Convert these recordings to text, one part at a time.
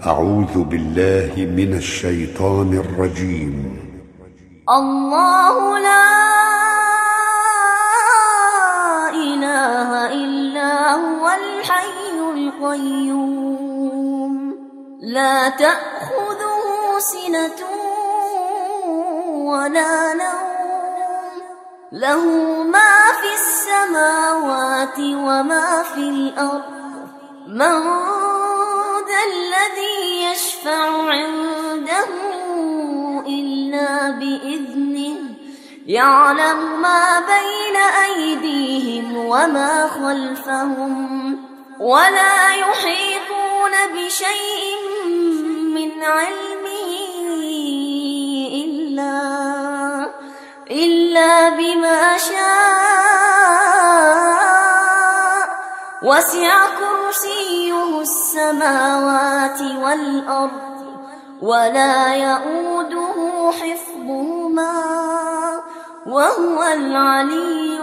أعوذ بالله من الشيطان الرجيم الله لا إله إلا هو الحي القيوم لا تأخذه سنة ولا نوم له ما في السماوات وما في الأرض من ذا الذي يشفع عنده إلا بإذنه يعلم ما بين أيديهم وما خلفهم ولا يحيطون بشيء من علمه إلا إلا بما شاء وسع كرسيه السماوات والأرض ولا يؤوده حفظهما وهو العلي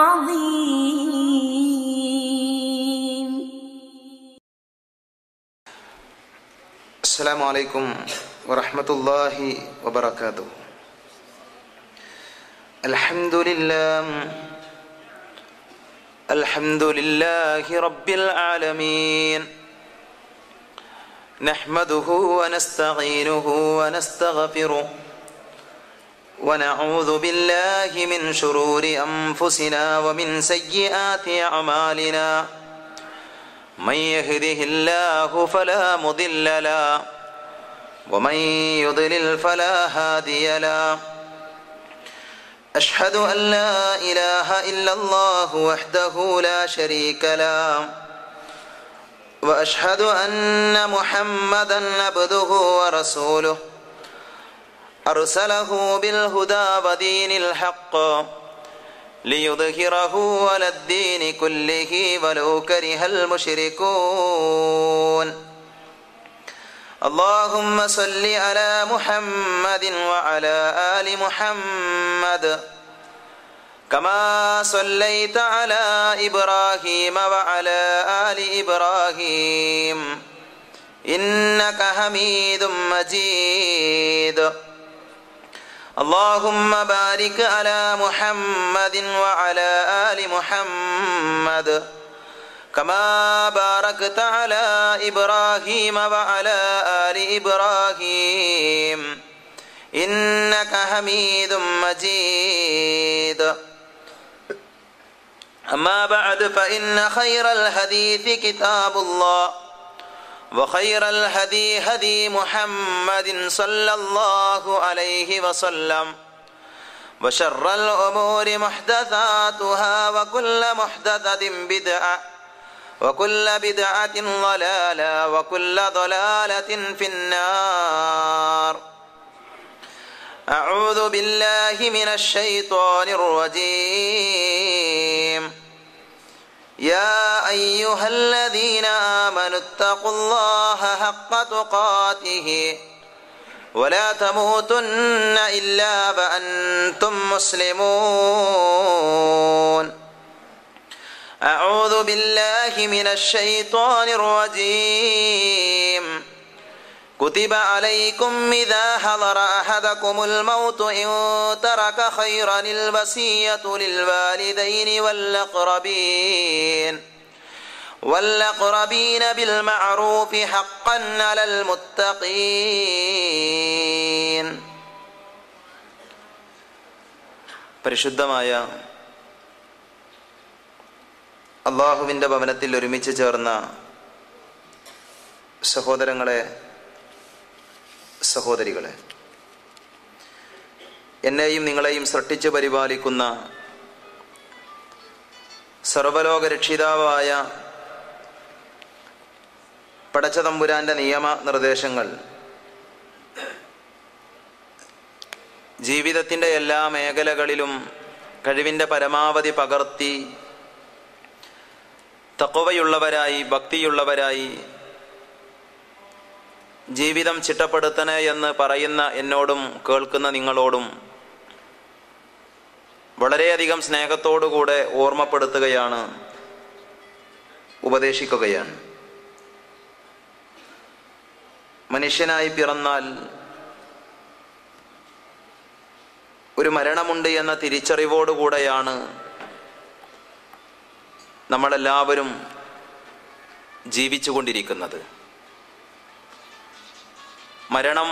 العظيم السلام عليكم ورحمة الله وبركاته الحمد لله الحمد لله رب العالمين نحمده ونستعينه ونستغفره ونعوذ بالله من شرور أنفسنا ومن سيئات أعمالنا من يهده الله فلا مضل له ومن يضلل فلا هادي له أشهد أن لا إله إلا الله وحده لا شريك له وأشهد أن محمدا عبده ورسوله أرسله بالهدى ودين الحق ليظهره على الدين كله ولو كره المشركون اللهم صل على محمد وعلى آل محمد كما صليت على إبراهيم وعلى آل إبراهيم إنك حميد مجيد اللهم بارك على محمد وعلى آل محمد كما باركت على إبراهيم وعلى آل إبراهيم إنك حميد مجيد أما بعد فإن خير الحديث كتاب الله وخير الهدي هدي محمد صلى الله عليه وسلم وشر الأمور محدثاتها وكل محدثة بدعة وكل بدعة ضلالة وكل ضلالة في النار أعوذ بالله من الشيطان الرجيم يا أيها الذين آمنوا اتقوا الله حق تقاته ولا تموتن إلا وأنتم مسلمون أعوذ بالله من الشيطان الرجيم كتب عليكم إذا حضر أحدكم الموت إن ترك خيرا الوصية للوالدين والأقربين والأقربين بالمعروف حقا على المتقين പരിശുദ്ധമായ അള്ളാഹുവിൻ്റെ ഭവനത്തിൽ ഒരുമിച്ച് ചേർന്ന സഹോദരങ്ങളെ സഹോദരികളെ എന്നെയും നിങ്ങളെയും സൃഷ്ടിച്ച് പരിപാലിക്കുന്ന സർവലോക രക്ഷിതാവായ പടച്ചതമ്പുരാന്റെ നിയമ നിർദ്ദേശങ്ങൾ ജീവിതത്തിൻ്റെ എല്ലാ മേഖലകളിലും കഴിവിൻ്റെ പരമാവധി പകർത്തി തക്കവയുള്ളവരായി ഭക്തിയുള്ളവരായി ജീവിതം ചിട്ടപ്പെടുത്തണേ എന്ന് പറയുന്ന എന്നോടും കേൾക്കുന്ന നിങ്ങളോടും വളരെയധികം സ്നേഹത്തോടുകൂടെ ഓർമ്മപ്പെടുത്തുകയാണ് ഉപദേശിക്കുകയാണ് മനുഷ്യനായി പിറന്നാൽ ഒരു മരണമുണ്ട് എന്ന തിരിച്ചറിവോടുകൂടെയാണ് നമ്മളെല്ലാവരും ജീവിച്ചു കൊണ്ടിരിക്കുന്നത് മരണം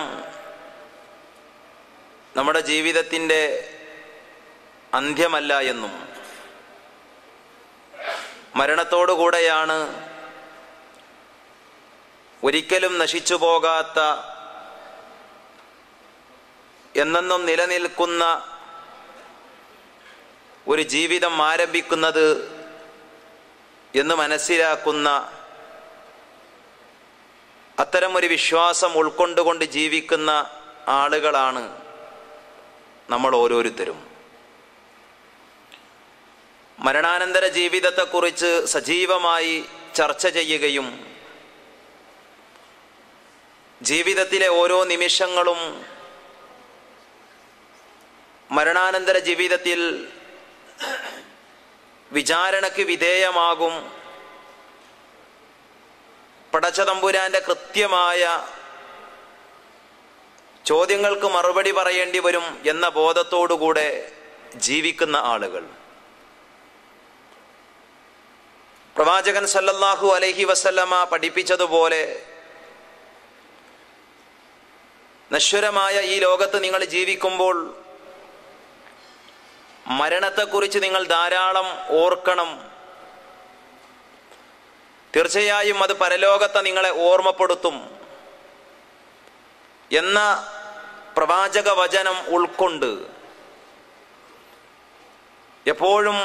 നമ്മുടെ ജീവിതത്തിൻ്റെ അന്ത്യമല്ല എന്നും മരണത്തോടുകൂടെയാണ് ഒരിക്കലും നശിച്ചു പോകാത്ത എന്നെന്നും നിലനിൽക്കുന്ന ഒരു ജീവിതം ആരംഭിക്കുന്നത് എന്ന് മനസ്സിലാക്കുന്ന അത്തരമൊരു വിശ്വാസം ഉൾക്കൊണ്ടുകൊണ്ട് ജീവിക്കുന്ന ആളുകളാണ് നമ്മൾ ഓരോരുത്തരും മരണാനന്തര ജീവിതത്തെക്കുറിച്ച് സജീവമായി ചർച്ച ചെയ്യുകയും ജീവിതത്തിലെ ഓരോ നിമിഷങ്ങളും മരണാനന്തര ജീവിതത്തിൽ വിചാരണയ്ക്ക് വിധേയമാകും പടച്ചതമ്പുരാന്റെ കൃത്യമായ ചോദ്യങ്ങൾക്ക് മറുപടി പറയേണ്ടി വരും എന്ന ബോധത്തോടുകൂടെ ജീവിക്കുന്ന ആളുകൾ പ്രവാചകൻ സല്ലല്ലാഹു അലൈഹി വസല്ലമ പഠിപ്പിച്ചതുപോലെ നശ്വരമായ ഈ ലോകത്ത് നിങ്ങൾ ജീവിക്കുമ്പോൾ മരണത്തെക്കുറിച്ച് നിങ്ങൾ ധാരാളം ഓർക്കണം തീർച്ചയായും അത് പരലോകത്തെ നിങ്ങളെ ഓർമ്മപ്പെടുത്തും എന്ന പ്രവാചക വചനം ഉൾക്കൊണ്ട് എപ്പോഴും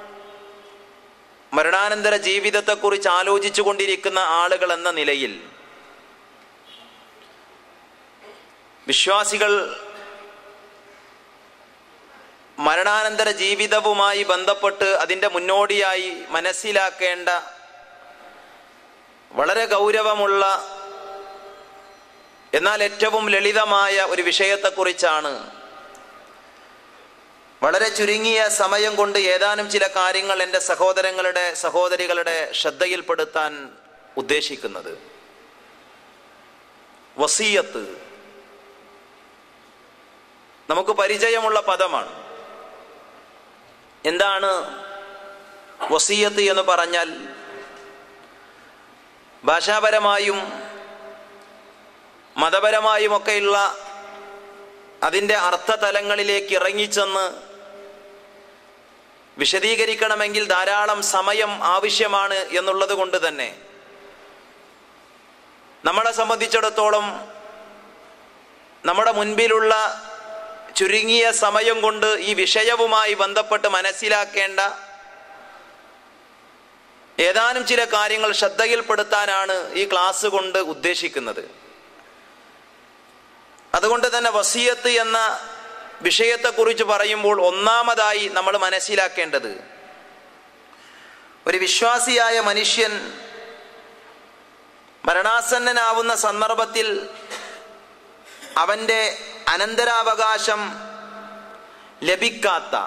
മരണാനന്തര ജീവിതത്തെക്കുറിച്ച് ആലോചിച്ചു കൊണ്ടിരിക്കുന്ന ആളുകൾ എന്ന നിലയിൽ വിശ്വാസികൾ മരണാനന്തര ജീവിതവുമായി ബന്ധപ്പെട്ട് അതിൻ്റെ മുന്നോടിയായി മനസ്സിലാക്കേണ്ട വളരെ ഗൗരവമുള്ള എന്നാൽ ഏറ്റവും ലളിതമായ ഒരു വിഷയത്തെക്കുറിച്ചാണ് വളരെ ചുരുങ്ങിയ സമയം കൊണ്ട് ഏതാനും ചില കാര്യങ്ങൾ എൻ്റെ സഹോദരങ്ങളുടെ സഹോദരികളുടെ ശ്രദ്ധയിൽപ്പെടുത്താൻ ഉദ്ദേശിക്കുന്നത് വസീയത്ത് നമുക്ക് പരിചയമുള്ള പദമാണ് എന്താണ് വസീയത്ത് എന്ന് പറഞ്ഞാൽ ഭാഷാപരമായും മതപരമായുമൊക്കെയുള്ള അതിൻ്റെ അർത്ഥതലങ്ങളിലേക്ക് ഇറങ്ങിച്ചെന്ന് വിശദീകരിക്കണമെങ്കിൽ ധാരാളം സമയം ആവശ്യമാണ് എന്നുള്ളത് കൊണ്ട് തന്നെ നമ്മളെ സംബന്ധിച്ചിടത്തോളം നമ്മുടെ മുൻപിലുള്ള ചുരുങ്ങിയ സമയം കൊണ്ട് ഈ വിഷയവുമായി ബന്ധപ്പെട്ട് മനസ്സിലാക്കേണ്ട ഏതാനും ചില കാര്യങ്ങൾ ശ്രദ്ധയിൽപ്പെടുത്താനാണ് ഈ ക്ലാസ് കൊണ്ട് ഉദ്ദേശിക്കുന്നത് അതുകൊണ്ട് തന്നെ വസീയത്ത് എന്ന വിഷയത്തെക്കുറിച്ച് പറയുമ്പോൾ ഒന്നാമതായി നമ്മൾ മനസ്സിലാക്കേണ്ടത് ഒരു വിശ്വാസിയായ മനുഷ്യൻ മരണാസന്നനാവുന്ന സന്ദർഭത്തിൽ അവൻ്റെ അനന്തരാവകാശം ലഭിക്കാത്ത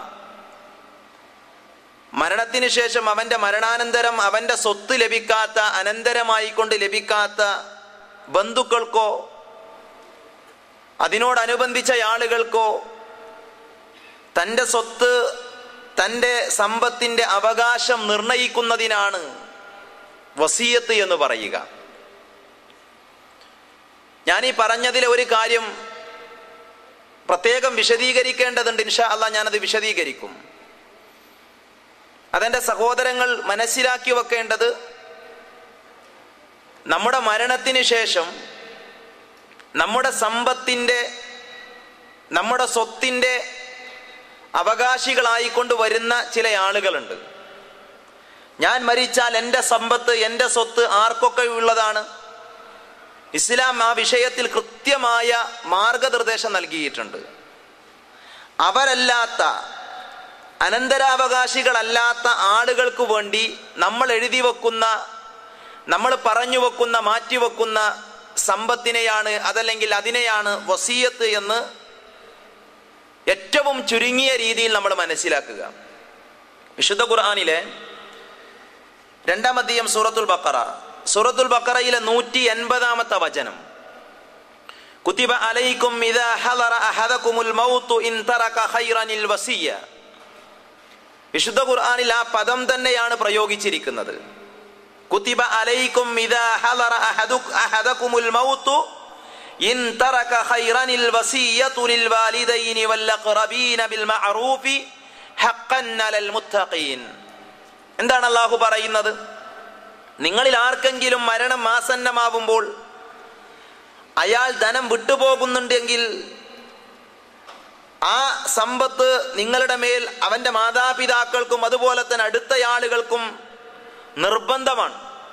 മരണത്തിന് ശേഷം അവൻ്റെ മരണാനന്തരം അവൻ്റെ സ്വത്ത് ലഭിക്കാത്ത അനന്തരമായി കൊണ്ട് ലഭിക്കാത്ത ബന്ധുക്കൾക്കോ അതിനോടനുബന്ധിച്ച ആളുകൾക്കോ തൻ്റെ സ്വത്ത് തൻ്റെ സമ്പത്തിൻ്റെ അവകാശം നിർണയിക്കുന്നതിനാണ് വസീയത്ത് എന്ന് പറയുക ഞാൻ ഈ പറഞ്ഞതിലെ ഒരു കാര്യം പ്രത്യേകം വിശദീകരിക്കേണ്ടതുണ്ട് ഇൻഷാ അല്ല ഞാനത് വിശദീകരിക്കും അതെൻ്റെ സഹോദരങ്ങൾ മനസ്സിലാക്കി വെക്കേണ്ടത് നമ്മുടെ മരണത്തിന് ശേഷം നമ്മുടെ സമ്പത്തിൻ്റെ നമ്മുടെ സ്വത്തിൻ്റെ അവകാശികളായിക്കൊണ്ട് വരുന്ന ചില ആളുകളുണ്ട് ഞാൻ മരിച്ചാൽ എൻ്റെ സമ്പത്ത് എൻ്റെ സ്വത്ത് ആർക്കൊക്കെ ഉള്ളതാണ് ഇസ്ലാം ആ വിഷയത്തിൽ കൃത്യമായ മാർഗനിർദ്ദേശം നൽകിയിട്ടുണ്ട് അവരല്ലാത്ത അനന്തരാവകാശികളല്ലാത്ത ആളുകൾക്ക് വേണ്ടി നമ്മൾ എഴുതി വെക്കുന്ന നമ്മൾ പറഞ്ഞു വെക്കുന്ന മാറ്റിവെക്കുന്ന സമ്പത്തിനെയാണ് അതല്ലെങ്കിൽ അതിനെയാണ് വസീയത്ത് എന്ന് ഏറ്റവും ചുരുങ്ങിയ രീതിയിൽ നമ്മൾ മനസ്സിലാക്കുക വിശുദ്ധ ഖുർആാനിലെ രണ്ടാം അധ്യയം സൂറത്തുൽ ബക്കറ സൂറത്തുൽ ബക്കറയിലെ നൂറ്റി എൺപതാമത്തെ വചനം കുത്തിബ അലൈക്കും ഇദാ ഹദറ അഹദകുമുൽ മൗത്തു ഇൻ തറക ഖൈറനിൽ വസിയ വിശുദ്ധ ഖുർആനിൽ ആ പദം തന്നെയാണ് പ്രയോഗിച്ചിരിക്കുന്നത് കുത്തിബ അലൈക്കും ഇദാ ഹദറ അഹദു അഹദകുമുൽ മൗത്തു ഇൻ തറക ഖൈറനിൽ വസിയതു ലിൽ വാലിദൈനി വൽ അഖറബീന ബിൽ മഅറൂഫി ഹഖ്ഖൻ അലൽ മുത്തഖീൻ എന്താണ് അള്ളാഹു പറയുന്നത് നിങ്ങളിൽ ആർക്കെങ്കിലും മരണം ആസന്നമാവുമ്പോൾ അയാൾ ധനം വിട്ടുപോകുന്നുണ്ടെങ്കിൽ ആ സമ്പത്ത് നിങ്ങളുടെ മേൽ അവന്റെ മാതാപിതാക്കൾക്കും അതുപോലെ തന്നെ അടുത്ത ആളുകൾക്കും നിർബന്ധമാണ്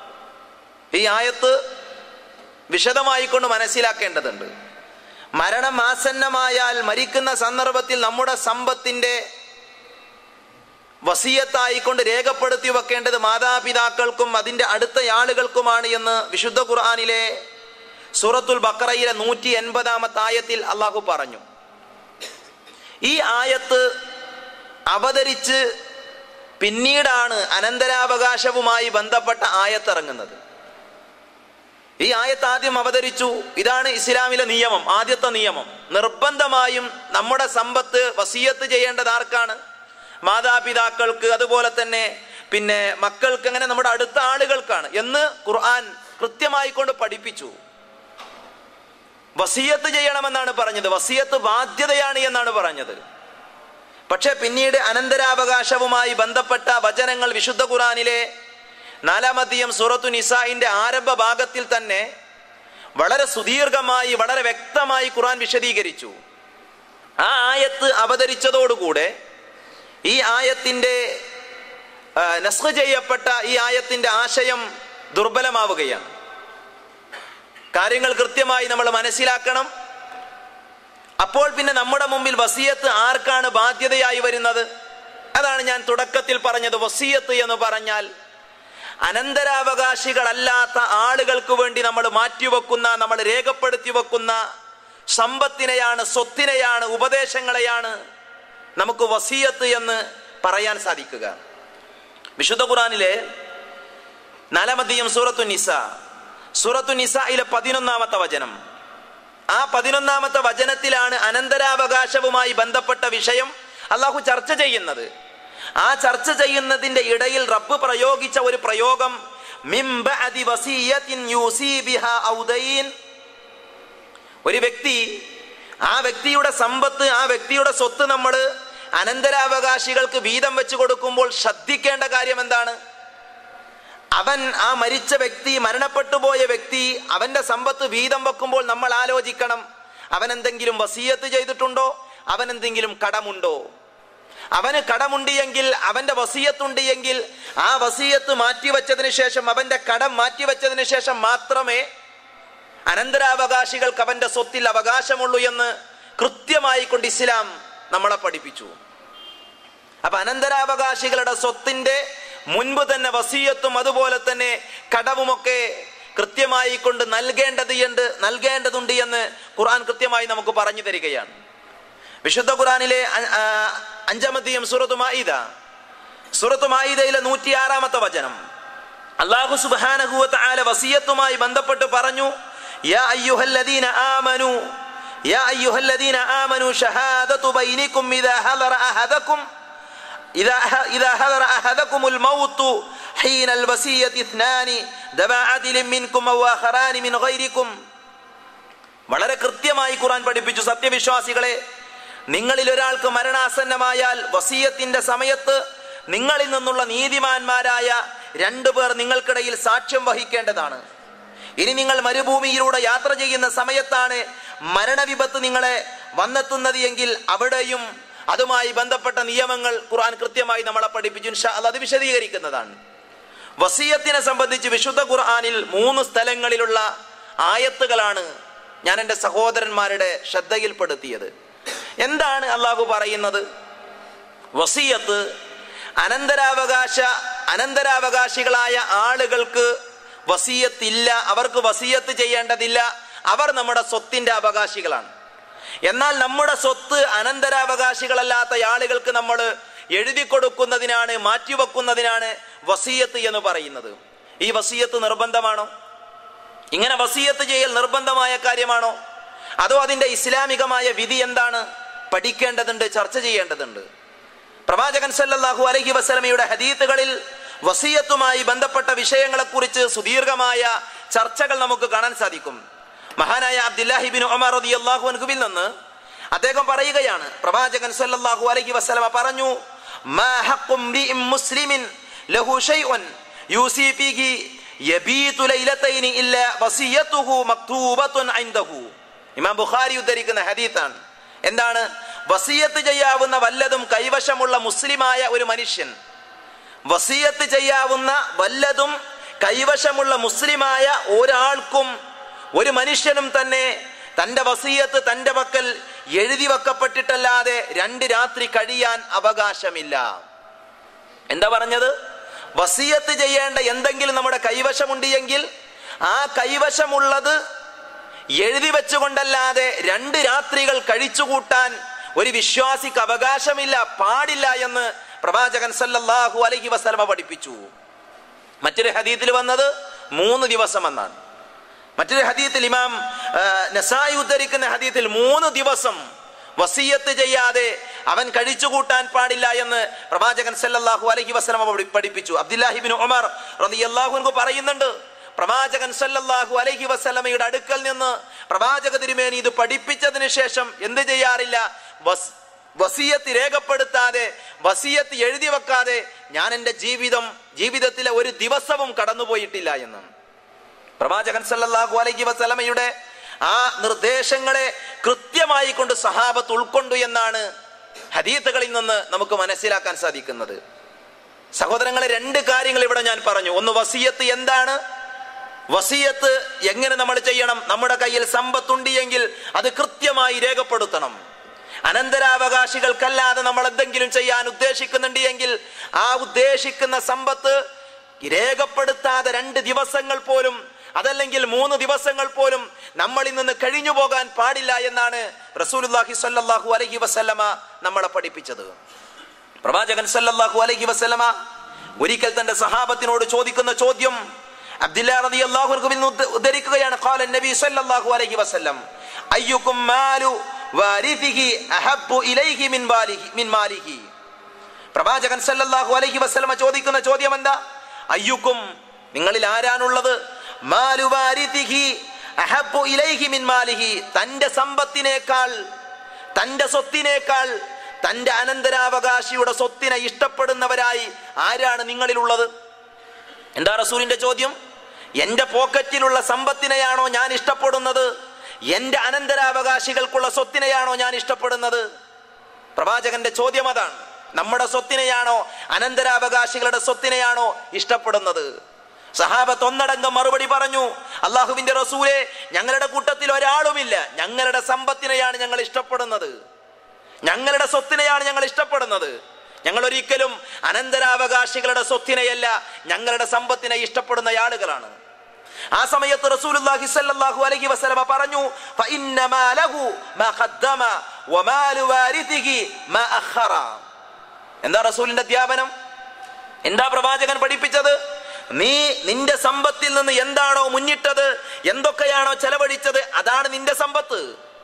ഈ ആയത്ത് വിശദമായി കൊണ്ട് മനസ്സിലാക്കേണ്ടതുണ്ട് മരണം ആസന്നമായാൽ മരിക്കുന്ന സന്ദർഭത്തിൽ നമ്മുടെ സമ്പത്തിന്റെ വസീയത്തായിക്കൊണ്ട് രേഖപ്പെടുത്തി വെക്കേണ്ടത് മാതാപിതാക്കൾക്കും അതിന്റെ അടുത്ത ആളുകൾക്കുമാണ് എന്ന് വിശുദ്ധ ഖുർആാനിലെ സൂറത്തുൽ ബക്കറയിലെ നൂറ്റി എൺപതാമത്തെ ആയത്തിൽ അള്ളാഹു പറഞ്ഞു ഈ ആയത്ത് അവതരിച്ച് പിന്നീടാണ് അനന്തരാവകാശവുമായി ബന്ധപ്പെട്ട ആയത്തിറങ്ങുന്നത് ഈ ആയത്ത് ആദ്യം അവതരിച്ചു ഇതാണ് ഇസ്ലാമിലെ നിയമം ആദ്യത്തെ നിയമം നിർബന്ധമായും നമ്മുടെ സമ്പത്ത് വസീയത്ത് ചെയ്യേണ്ടത് ആർക്കാണ് മാതാപിതാക്കൾക്ക് അതുപോലെ തന്നെ പിന്നെ മക്കൾക്ക് അങ്ങനെ നമ്മുടെ അടുത്ത ആളുകൾക്കാണ് എന്ന് ഖുർആൻ കൃത്യമായി കൊണ്ട് പഠിപ്പിച്ചു വസീയത്ത് ചെയ്യണമെന്നാണ് പറഞ്ഞത് വസീയത്ത് ബാധ്യതയാണ് എന്നാണ് പറഞ്ഞത് പക്ഷെ പിന്നീട് അനന്തരാവകാശവുമായി ബന്ധപ്പെട്ട വചനങ്ങൾ വിശുദ്ധ ഖുറാനിലെ നാലാമധ്യം സൂറത്തു നിസായിന്റെ ആരംഭ ഭാഗത്തിൽ തന്നെ വളരെ സുദീർഘമായി വളരെ വ്യക്തമായി ഖുറാൻ വിശദീകരിച്ചു ആ ആയത്ത് അവതരിച്ചതോടുകൂടെ ഈ ആയത്തിന്റെ നസ്ഖ് ചെയ്യപ്പെട്ട ഈ ആയത്തിന്റെ ആശയം ദുർബലമാവുകയാണ് കാര്യങ്ങൾ കൃത്യമായി നമ്മൾ മനസ്സിലാക്കണം അപ്പോൾ പിന്നെ നമ്മുടെ മുമ്പിൽ വസീയത്ത് ആർക്കാണ് ബാധ്യതയായി വരുന്നത് അതാണ് ഞാൻ തുടക്കത്തിൽ പറഞ്ഞത് വസീയത്ത് എന്ന് പറഞ്ഞാൽ അനന്തരാവകാശികളല്ലാത്ത ആളുകൾക്ക് വേണ്ടി നമ്മൾ മാറ്റിവെക്കുന്ന നമ്മൾ രേഖപ്പെടുത്തി വെക്കുന്ന സമ്പത്തിനെയാണ് സ്വത്തിനെയാണ് ഉപദേശങ്ങളെയാണ് നമുക്ക് വസീയത്ത് എന്ന് പറയാൻ സാധിക്കുക വിശുദ്ധ ഖുറാനിലെ നാലാമധ്യം സൂറത്തു നിസ സൂറത്തു നിസയിലെ പതിനൊന്നാമത്തെ വചനം ആ പതിനൊന്നാമത്തെ വചനത്തിലാണ് അനന്തരാവകാശവുമായി ബന്ധപ്പെട്ട വിഷയം അള്ളാഹു ചർച്ച ചെയ്യുന്നത് ആ ചർച്ച ചെയ്യുന്നതിന്റെ ഇടയിൽ റബ്ബ് പ്രയോഗിച്ച ഒരു പ്രയോഗം ഒരു വ്യക്തി ആ വ്യക്തിയുടെ സമ്പത്ത് ആ വ്യക്തിയുടെ സ്വത്ത് നമ്മൾ അനന്തരാവകാശികൾക്ക് വീതം വെച്ച് കൊടുക്കുമ്പോൾ ശ്രദ്ധിക്കേണ്ട കാര്യം എന്താണ് അവൻ ആ മരിച്ച വ്യക്തി മരണപ്പെട്ടു പോയ വ്യക്തി അവന്റെ സമ്പത്ത് വീതം വെക്കുമ്പോൾ നമ്മൾ ആലോചിക്കണം അവൻ എന്തെങ്കിലും വസീയത്ത് ചെയ്തിട്ടുണ്ടോ അവൻ എന്തെങ്കിലും കടമുണ്ടോ അവന് കടമുണ്ട് എങ്കിൽ അവന്റെ വസീയത്തുണ്ട് എങ്കിൽ ആ വസീയത്ത് മാറ്റിവെച്ചതിന് ശേഷം അവന്റെ കടം മാറ്റിവെച്ചതിന് ശേഷം മാത്രമേ അനന്തരാവകാശികൾക്ക് അവന്റെ സ്വത്തിൽ അവകാശമുള്ളൂ എന്ന് കൃത്യമായി കൊണ്ട് ഇസ്ലാം നമ്മളെ പഠിപ്പിച്ചു അപ്പൊ അനന്തരാവകാശികളുടെ സ്വത്തിന്റെ മുൻപ് തന്നെ വസീയത്തും അതുപോലെ തന്നെ കടവുമൊക്കെ കൃത്യമായി കൊണ്ട് നൽകേണ്ടത് ഉണ്ട് നൽകേണ്ടതുണ്ട് എന്ന് ഖുർആൻ കൃത്യമായി നമുക്ക് പറഞ്ഞു തരികയാണ് വിശുദ്ധ ഖുർആനിലെ അഞ്ചാമത്തെയും സൂറത്ത് മായിദ സൂറത്ത് മായിദയിലെ നൂറ്റിയാറാമത്തെ വചനം അള്ളാഹു സുബാനഹുവത്ത് ആല വസീയത്തുമായി ബന്ധപ്പെട്ട് പറഞ്ഞു യാ അയ്യുഹല്ലദീന ആമനു യാ അയ്യുഹല്ലദീന ആമനു ഷഹാദതു ബൈനിക്കും ഇദാ ഹദറ അഹദക്കും إذا إذا حضر أحدكم الموت حين الوصية اثنان ذوى عدل منكم أو آخران من غيركم വളരെ കൃത്യമായി ഖുർആൻ പഠിപ്പിച്ചു സത്യവിശ്വാസികളെ നിങ്ങളിൽ ഒരാൾക്ക് മരണാസന്നമായാൽ വസീയത്തിന്റെ സമയത്ത് നിങ്ങളിൽ നിന്നുള്ള നീതിമാന്മാരായ രണ്ടു പേർ നിങ്ങൾക്കിടയിൽ സാക്ഷ്യം വഹിക്കേണ്ടതാണ് ഇനി നിങ്ങൾ മരുഭൂമിയിലൂടെ യാത്ര ചെയ്യുന്ന സമയത്താണ് മരണവിപത്ത് നിങ്ങളെ വന്നെത്തുന്നത് എങ്കിൽ അവിടെയും അതുമായി ബന്ധപ്പെട്ട നിയമങ്ങൾ ഖുർആൻ കൃത്യമായി നമ്മളെ പഠിപ്പിച്ചു ഇൻഷാ അല്ലാഹ് അത് വിശദീകരിക്കുന്നതാണ് വസീയത്തിനെ സംബന്ധിച്ച് വിശുദ്ധ ഖുർആനിൽ മൂന്ന് സ്ഥലങ്ങളിലുള്ള ആയത്തുകളാണ് ഞാൻ എൻ്റെ സഹോദരന്മാരുടെ ശ്രദ്ധയിൽപ്പെടുത്തിയത് എന്താണ് അള്ളാഹു പറയുന്നത് വസീയത്ത് അനന്തരാവകാശ അനന്തരാവകാശികളായ ആളുകൾക്ക് വസീയത്തില്ല അവർക്ക് വസീയത്ത് ചെയ്യേണ്ടതില്ല അവർ നമ്മുടെ സ്വത്തിന്റെ അവകാശികളാണ് എന്നാൽ നമ്മുടെ സ്വത്ത് അനന്തരാവകാശികളല്ലാത്ത ആളുകൾക്ക് നമ്മൾ എഴുതി കൊടുക്കുന്നതിനാണ് മാറ്റിവെക്കുന്നതിനാണ് വസീയത്ത് എന്ന് പറയുന്നത് ഈ വസീയത്ത് നിർബന്ധമാണോ ഇങ്ങനെ വസീയത്ത് ചെയ്യൽ നിർബന്ധമായ കാര്യമാണോ അതോ അതിന്റെ ഇസ്ലാമികമായ വിധി എന്താണ് പഠിക്കേണ്ടതുണ്ട് ചർച്ച ചെയ്യേണ്ടതുണ്ട് പ്രവാചകൻ സല്ലല്ലാഹു അലൈഹി വസല്ലമയുടെ ഹദീത്തുകളിൽ വസീയത്തുമായി ബന്ധപ്പെട്ട വിഷയങ്ങളെക്കുറിച്ച് സുദീർഘമായ ചർച്ചകൾ നമുക്ക് കാണാൻ സാധിക്കും മഹാനായ അബ്ദുല്ലാഹിബിൻ ഉമർ റളിയല്ലാഹു അൻഹുവിൽ നിന്ന് അദ്ദേഹം പറയുകയാണ് പ്രവാചകൻ സല്ലല്ലാഹു അലൈഹി വസല്ലമ പറഞ്ഞു മാ ഹഖ്ഖു ഇംറിഇൻ മുസ്ലിമിൻ ലഹു ഷൈഉൻ യൂസി ഫീഹി യബീതു ലൈലതൈനി ഇല്ല വസിയത്തുഹു മക്തൂബത്തുൻ ഇൻദഹു ഇമാം ബുഖാരി ഉദ്ധരിക്കുന്ന ഹദീത്താണ് എന്താണ് വസിയത്ത് ചെയ്യാവുന്ന വല്ലതും കൈവശമുള്ള മുസ്ലിമായ ഒരു മനുഷ്യൻ വസിയത്ത് ചെയ്യാവുന്ന വല്ലതും കൈവശമുള്ള മുസ്ലിമായ ഒരാൾക്കും ഒരു മനുഷ്യനും തന്നെ തന്റെ വസീയത്ത് തന്റെ പക്കൽ എഴുതി വെക്കപ്പെട്ടിട്ടല്ലാതെ രണ്ട് രാത്രി കഴിയാൻ അവകാശമില്ല എന്താ പറഞ്ഞത് വസീയത്ത് ചെയ്യേണ്ട എന്തെങ്കിലും നമ്മുടെ കൈവശമുണ്ട് എങ്കിൽ ആ കൈവശമുള്ളത് എഴുതി വെച്ചുകൊണ്ടല്ലാതെ രണ്ട് രാത്രികൾ കഴിച്ചുകൂട്ടാൻ ഒരു വിശ്വാസിക്ക് അവകാശമില്ല പാടില്ല എന്ന് പ്രവാചകൻ സല്ലല്ലാഹു അലൈഹി വസല്ലമ പഠിപ്പിച്ചു മറ്റൊരു ഹദീത്തിൽ വന്നത് മൂന്ന് ദിവസം എന്നാണ് മറ്റൊരു ഹദീത്തിൽ ഇമാം ആ, നസായി ഉദ്ധരിക്കുന്ന ഹദീത്തിൽ മൂന്ന് ദിവസം വസീയത്ത് ചെയ്യാതെ അവൻ കഴിച്ചുകൂട്ടാൻ പാടില്ല എന്ന് പ്രവാചകൻ സല്ലല്ലാഹു അലൈഹി വസല്ലമ പഠി- പഠിപ്പിച്ചു അബ്ദുല്ലാഹിബിൻ ഉമർ റളിയല്ലാഹു അൻഹു പറയുന്നുണ്ട് പ്രവാചകൻ സല്ലല്ലാഹു അലൈഹി വസല്ലമയുടെ അടുക്കൽ നിന്ന് പ്രവാചക തിരുമേനി ഇത് പഠിപ്പിച്ചതിന് ശേഷം എന്ത് ചെയ്യാറില്ല വസ് വസീയത്ത് രേഖപ്പെടുത്താതെ വസീയത്ത് എഴുതി വെക്കാതെ ഞാൻ എൻ്റെ ജീവിതം ജീവിതത്തിലെ ഒരു ദിവസവും കടന്നുപോയിട്ടില്ല എന്ന് പ്രവാചകൻ സല്ലല്ലാഹു അലൈഹി വസല്ലമയുടെ ആ നിർദ്ദേശങ്ങളെ കൃത്യമായി കൊണ്ട് സഹാബത്ത് ഉൾക്കൊണ്ടു എന്നാണ് ഹദീത്തുകളിൽ നിന്ന് നമുക്ക് മനസ്സിലാക്കാൻ സാധിക്കുന്നത് സഹോദരങ്ങളെ രണ്ട് കാര്യങ്ങൾ ഇവിടെ ഞാൻ പറഞ്ഞു ഒന്ന് വസീയത്ത് എന്താണ് വസീയത്ത് എങ്ങനെ നമ്മൾ ചെയ്യണം നമ്മുടെ കയ്യിൽ സമ്പത്തുണ്ട് എങ്കിൽ അത് കൃത്യമായി രേഖപ്പെടുത്തണം അനന്തരാവകാശികൾക്കല്ലാതെ നമ്മൾ എന്തെങ്കിലും ചെയ്യാൻ ഉദ്ദേശിക്കുന്നുണ്ട് എങ്കിൽ ആ ഉദ്ദേശിക്കുന്ന സമ്പത്ത് രേഖപ്പെടുത്താതെ രണ്ട് ദിവസങ്ങൾ പോലും അതല്ലെങ്കിൽ മൂന്ന് ദിവസങ്ങൾ പോലും നമ്മളിൽ നിന്ന് കഴിഞ്ഞു പോകാൻ പാടില്ല എന്നാണ് റസൂലുല്ലാഹി സ്വല്ലല്ലാഹു അലൈഹി വസല്ലമ നമ്മളെ പഠിപ്പിച്ചത് പ്രവാചകൻ സല്ലല്ലാഹു അലൈഹി വസല്ലമ ഒരിക്കൽ തന്റെ സഹാബത്തിനോട് ചോദിക്കുന്ന ചോദ്യം അബ്ദുല്ലാ റളിയല്ലാഹു അൻഹു നിന്ന് ഉദ്ധ- ഉദ്ധരിക്കുകയാണ് ഖാല നബി സല്ലല്ലാഹു അലൈഹി വസല്ലം അയ്യുക്കും മാലു വാരിഥിഹി അഹബ്ബു ഇലൈഹി മിൻ വാലിഹി മിൻ മാലിഹി പ്രവാചകൻ സല്ലല്ലാഹു അലൈഹി വസല്ലമ ചോദിക്കുന്ന ചോദ്യം എന്താ അയ്യുക്കും നിങ്ങളിൽ ആരാണുള്ളത് മാലു വാരിഥിഹി അഹബ്ബു ഇലൈഹി മിൻ മാലിഹി തന്റെ സമ്പത്തിനേക്കാൾ തന്റെ സ്വത്തിനേക്കാൾ തന്റെ അനന്തരാവകാശിയുടെ സ്വത്തിനെ ഇഷ്ടപ്പെടുന്നവരായി ആരാണ് നിങ്ങളിലുള്ളത് എന്താ റസൂലിന്റെ ചോദ്യം എന്റെ പോക്കറ്റിലുള്ള സമ്പത്തിനെയാണോ ഞാൻ ഇഷ്ടപ്പെടുന്നത് എന്റെ അനന്തരാവകാശികൾക്കുള്ള സ്വത്തിനെയാണോ ഞാൻ ഇഷ്ടപ്പെടുന്നത് പ്രവാചകന്റെ ചോദ്യം അതാണ് നമ്മുടെ സ്വത്തിനെയാണോ അനന്തരാവകാശികളുടെ സ്വത്തിനെയാണോ ഇഷ്ടപ്പെടുന്നത് സഹാബത്ത് ഒന്നടങ്കം മറുപടി പറഞ്ഞു അള്ളാഹുവിന്റെ റസൂലെ ഞങ്ങളുടെ കൂട്ടത്തിൽ ഒരാളുമില്ല ഞങ്ങളുടെ സമ്പത്തിനെയാണ് ഞങ്ങൾ ഇഷ്ടപ്പെടുന്നത് ഞങ്ങളുടെ സ്വത്തിനെയാണ് ഞങ്ങൾ ഇഷ്ടപ്പെടുന്നത് ഞങ്ങൾ ഒരിക്കലും അനന്തരാവകാശികളുടെ സ്വത്തിനെയല്ല ഞങ്ങളുടെ സമ്പത്തിനെ ഇഷ്ടപ്പെടുന്ന ആളുകളാണ് ആ സമയത്ത് റസൂലുള്ളാഹി സ്വല്ലല്ലാഹു അലൈഹി വസല്ലമ പറഞ്ഞു ഫഇന്നമാ ലഹു മാ ഖദ്ദമ വമാലു വാരിഥിഹി മാ അഖറ എന്താ റസൂലിന്റെ അധ്യാപനം എന്താ പ്രവാചകൻ പഠിപ്പിച്ചത് നീ നിന്റെ സമ്പത്തിൽ നിന്ന് എന്താണോ മുന്നിട്ടത് എന്തൊക്കെയാണോ ചെലവഴിച്ചത് അതാണ് നിന്റെ സമ്പത്ത്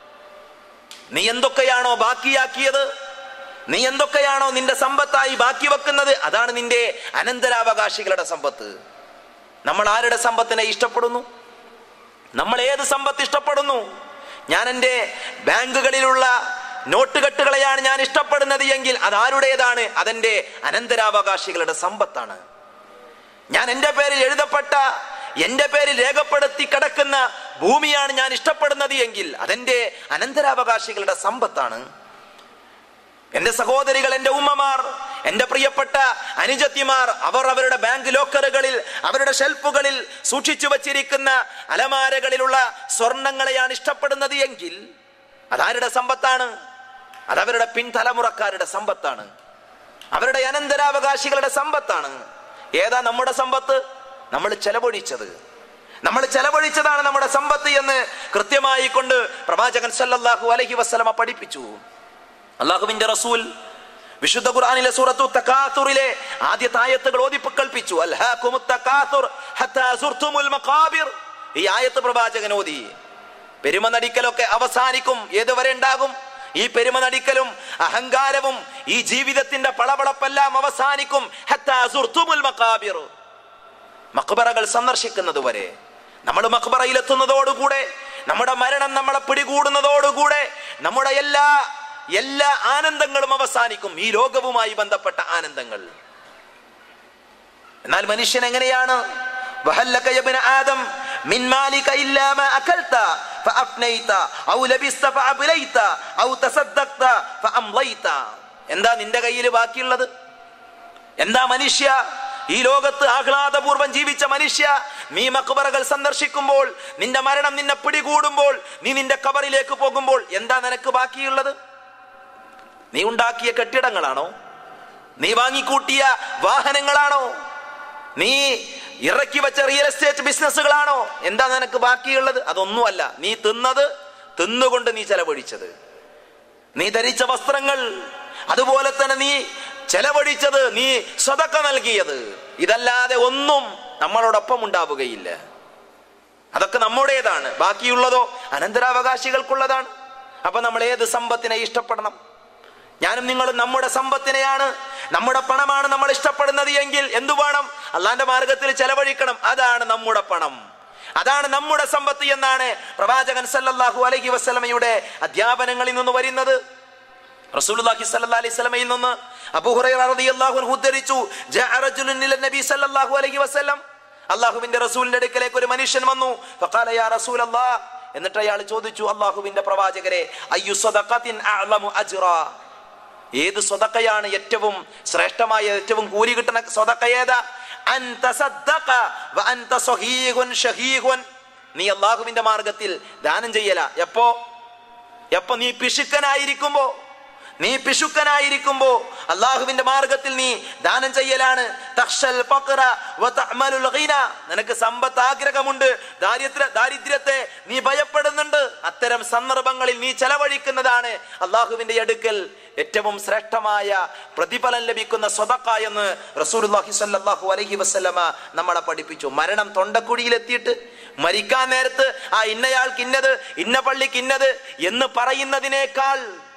നീ എന്തൊക്കെയാണോ ബാക്കിയാക്കിയത് നീ എന്തൊക്കെയാണോ നിന്റെ സമ്പത്തായി ബാക്കി വെക്കുന്നത് അതാണ് നിന്റെ അനന്തരാവകാശികളുടെ സമ്പത്ത് നമ്മൾ ആരുടെ സമ്പത്തിനെ ഇഷ്ടപ്പെടുന്നു നമ്മൾ ഏത് സമ്പത്ത് ഇഷ്ടപ്പെടുന്നു ഞാൻ എൻ്റെ ബാങ്കുകളിലുള്ള നോട്ടുകെട്ടുകളെയാണ് ഞാൻ ഇഷ്ടപ്പെടുന്നത് എങ്കിൽ അത് ആരുടേതാണ് അതെന്റെ അനന്തരാവകാശികളുടെ സമ്പത്താണ് ഞാൻ എൻ്റെ പേരിൽ എഴുതപ്പെട്ട എൻ്റെ പേരിൽ രേഖപ്പെടുത്തി കിടക്കുന്ന ഭൂമിയാണ് ഞാൻ ഇഷ്ടപ്പെടുന്നത് എങ്കിൽ അതെന്റെ അനന്തരാവകാശികളുടെ സമ്പത്താണ് എന്റെ സഹോദരികൾ എന്റെ ഉമ്മമാർ എന്റെ പ്രിയപ്പെട്ട അനുജത്തിമാർ അവർ അവരുടെ ബാങ്ക് ലോക്കറുകളിൽ അവരുടെ ഷെൽഫുകളിൽ സൂക്ഷിച്ചു വച്ചിരിക്കുന്ന അലമാരകളിലുള്ള സ്വർണങ്ങളെയാണ് ഇഷ്ടപ്പെടുന്നത് എങ്കിൽ അതാരുടെ സമ്പത്താണ് അതവരുടെ പിൻതലമുറക്കാരുടെ സമ്പത്താണ് അവരുടെ അനന്തരാവകാശികളുടെ സമ്പത്താണ് ഏതാ നമ്മുടെ സമ്പത്ത് നമ്മൾ ചെലവഴിച്ചത് നമ്മൾ ചെലവഴിച്ചതാണ് നമ്മുടെ സമ്പത്ത് എന്ന് കൃത്യമായി കൊണ്ട് പ്രവാചകൻ സല്ലല്ലാഹു അലൈഹി വസല്ലമ പഠിപ്പിച്ചു അള്ളാഹുവിന്റെ റസൂൽ വിശുദ്ധ ഖുർആനിലെ സൂറത്തു തകാത്തുറിലെ ആദ്യത്തെ ആയത്തുകൾ ഓതിപ്പ് കൽപ്പിച്ചു അൽഹാകുമുത് തകാത്തുർ ഹത്താ സുർതുമുൽ മഖാബിർ ഈ ആയത്ത് പ്രവാചകൻ ഓതി പെരുമ നടിക്കലൊക്കെ അവസാനിക്കും ഏതുവരെ ഉണ്ടാകും ഈ പെരുമ നടിക്കലും അഹങ്കാരവും ഈ ജീവിതത്തിന്റെ പളപളപ്പെല്ലാം അവസാനിക്കും ഹത്താ സുർത്തുമുൽ മഖാബിർ. മക്ബറകൾ സന്ദർശിക്കുന്നത് വരെ നമ്മൾ മക്ബറയിൽ എത്തുന്നതോടുകൂടെ നമ്മുടെ മരണം നമ്മളെ പിടികൂടുന്നതോടുകൂടെ നമ്മുടെ എല്ലാ എല്ലാ ആനന്ദങ്ങളും അവസാനിക്കും ഈ ലോകവുമായി ബന്ധപ്പെട്ട ആനന്ദങ്ങൾ എന്നാൽ മനുഷ്യൻ എങ്ങനെയാണ് വഹല്ലക യബ്ന ആദം മിൻ മാലിക ഇല്ലാ മാ അകൽത ഫഅഫ്നൈത ഔ ലബിസ്ത ഫഅബ്ലൈത ഔ തസദ്ദഖത ഫഅംളൈത എന്താ നിന്റെ കയ്യിൽ ബാക്കിയുള്ളത് എന്താ മനുഷ്യ ഈ ലോകത്ത് ആഹ്ലാദപൂർവ്വം ജീവിച്ച മനുഷ്യ നീ മക്ബറകൾ സന്ദർശിക്കുമ്പോൾ നിന്റെ മരണം നിന്നെ പിടികൂടുമ്പോൾ നീ നിന്റെ കബറിലേക്ക് പോകുമ്പോൾ എന്താ നിനക്ക് ബാക്കിയുള്ളത് നീ ഉണ്ടാക്കിയ കെട്ടിടങ്ങളാണോ നീ വാങ്ങിക്കൂട്ടിയ വാഹനങ്ങളാണോ നീ ഇറക്കി വെച്ച റിയൽ എസ്റ്റേറ്റ് ബിസിനസ്സുകളാണോ എന്താ നിനക്ക് ബാക്കിയുള്ളത് അതൊന്നുമല്ല നീ തിന്നത് തിന്നുകൊണ്ട് നീ ചെലവഴിച്ചത് നീ ധരിച്ച വസ്ത്രങ്ങൾ അതുപോലെ തന്നെ നീ ചെലവഴിച്ചത് നീ സ്വതക്ക നൽകിയത് ഇതല്ലാതെ ഒന്നും നമ്മളോടൊപ്പം ഉണ്ടാവുകയില്ല അതൊക്കെ നമ്മുടേതാണ് ബാക്കിയുള്ളതോ അനന്തരാവകാശികൾക്കുള്ളതാണ് അപ്പൊ നമ്മൾ ഏത് സമ്പത്തിനെ ഇഷ്ടപ്പെടണം ഞാനും നിങ്ങളും നമ്മുടെ സമ്പത്തിനെയാണ് നമ്മുടെ പണമാണ് നമ്മൾ ഇഷ്ടപ്പെടുന്നത് എങ്കിൽ എന്തു വേണം അള്ളാന്റെ മാർഗത്തിൽ ചെലവഴിക്കണം അതാണ് നമ്മുടെ പണം അതാണ് നമ്മുടെ സമ്പത്ത് എന്നാണ് പ്രവാചകൻ സല്ലല്ലാഹു അലൈഹി വസല്ലമയുടെ അധ്യാപനങ്ങളിൽ നിന്ന് വരുന്നത് റസൂലുള്ളാഹി സ്വല്ലല്ലാഹി അലൈഹി വസല്ലമയിൽ നിന്ന് അബൂ ഹുറൈറ റളിയല്ലാഹു അൻഹു ഉദ്ധരിച്ചു ജാഅ റജുലുൻ ഇല നബി സല്ലല്ലാഹു അലൈഹി വസല്ലം അല്ലാഹുവിന്റെ റസൂലിന്റെ അടുക്കലേക്ക് ഒരു മനുഷ്യൻ വന്നു ഫഖാല യാ റസൂലല്ലാഹ് എന്നിട്ട് അയാൾ ചോദിച്ചു അല്ലാഹുവിന്റെ പ്രവാചകരെ അയ്യു സദഖത്തിൻ അഅ്ലമു അജ്റാ ഏത് സ്വതക്കയാണ് ഏറ്റവും ശ്രേഷ്ഠമായ ഏറ്റവും കൂലി കിട്ടുന്ന സ്വതക്ക ഏതാ അൻ തസദ്ദഖ വ അൻത സ്വഹീഹുൻ ഷഹീഹുൻ നീ അള്ളാഹുവിന്റെ മാർഗത്തിൽ ദാനം ചെയ്യല എപ്പോ എപ്പോ നീ പിശുക്കനായിരിക്കുമ്പോ നീ പിശുക്കനായിരിക്കുമ്പോ അള്ളാഹുവിന്റെ മാർഗത്തിൽ നീ ദാനം ചെയ്യലാണ് തഖ്ശൽ ഫഖ്റ വ തഅമലുൽ ഗിന നിനക്ക് സമ്പത്ത് ആഗ്രഹമുണ്ട് ദാരിദ്ര്യ ദാരിദ്ര്യത്തെ നീ ഭയപ്പെടുന്നുണ്ട് അത്തരം സന്ദർഭങ്ങളിൽ നീ ചെലവഴിക്കുന്നതാണ് അള്ളാഹുവിന്റെ അടുക്കൽ ഏറ്റവും ശ്രേഷ്ഠമായ പ്രതിഫലം ലഭിക്കുന്ന സ്വതക്ക എന്ന് റസൂലുള്ളാഹി സ്വല്ലല്ലാഹു അലൈഹി വസല്ലമ നമ്മളെ പഠിപ്പിച്ചു മരണം തൊണ്ടക്കുഴിയിലെത്തിയിട്ട് മരിക്കാൻ നേരത്ത് ആ ഇന്നയാൾക്ക് ഇന്നത് ഇന്ന പള്ളിക്ക് ഇന്നത് എന്ന് പറയുന്നതിനേക്കാൾ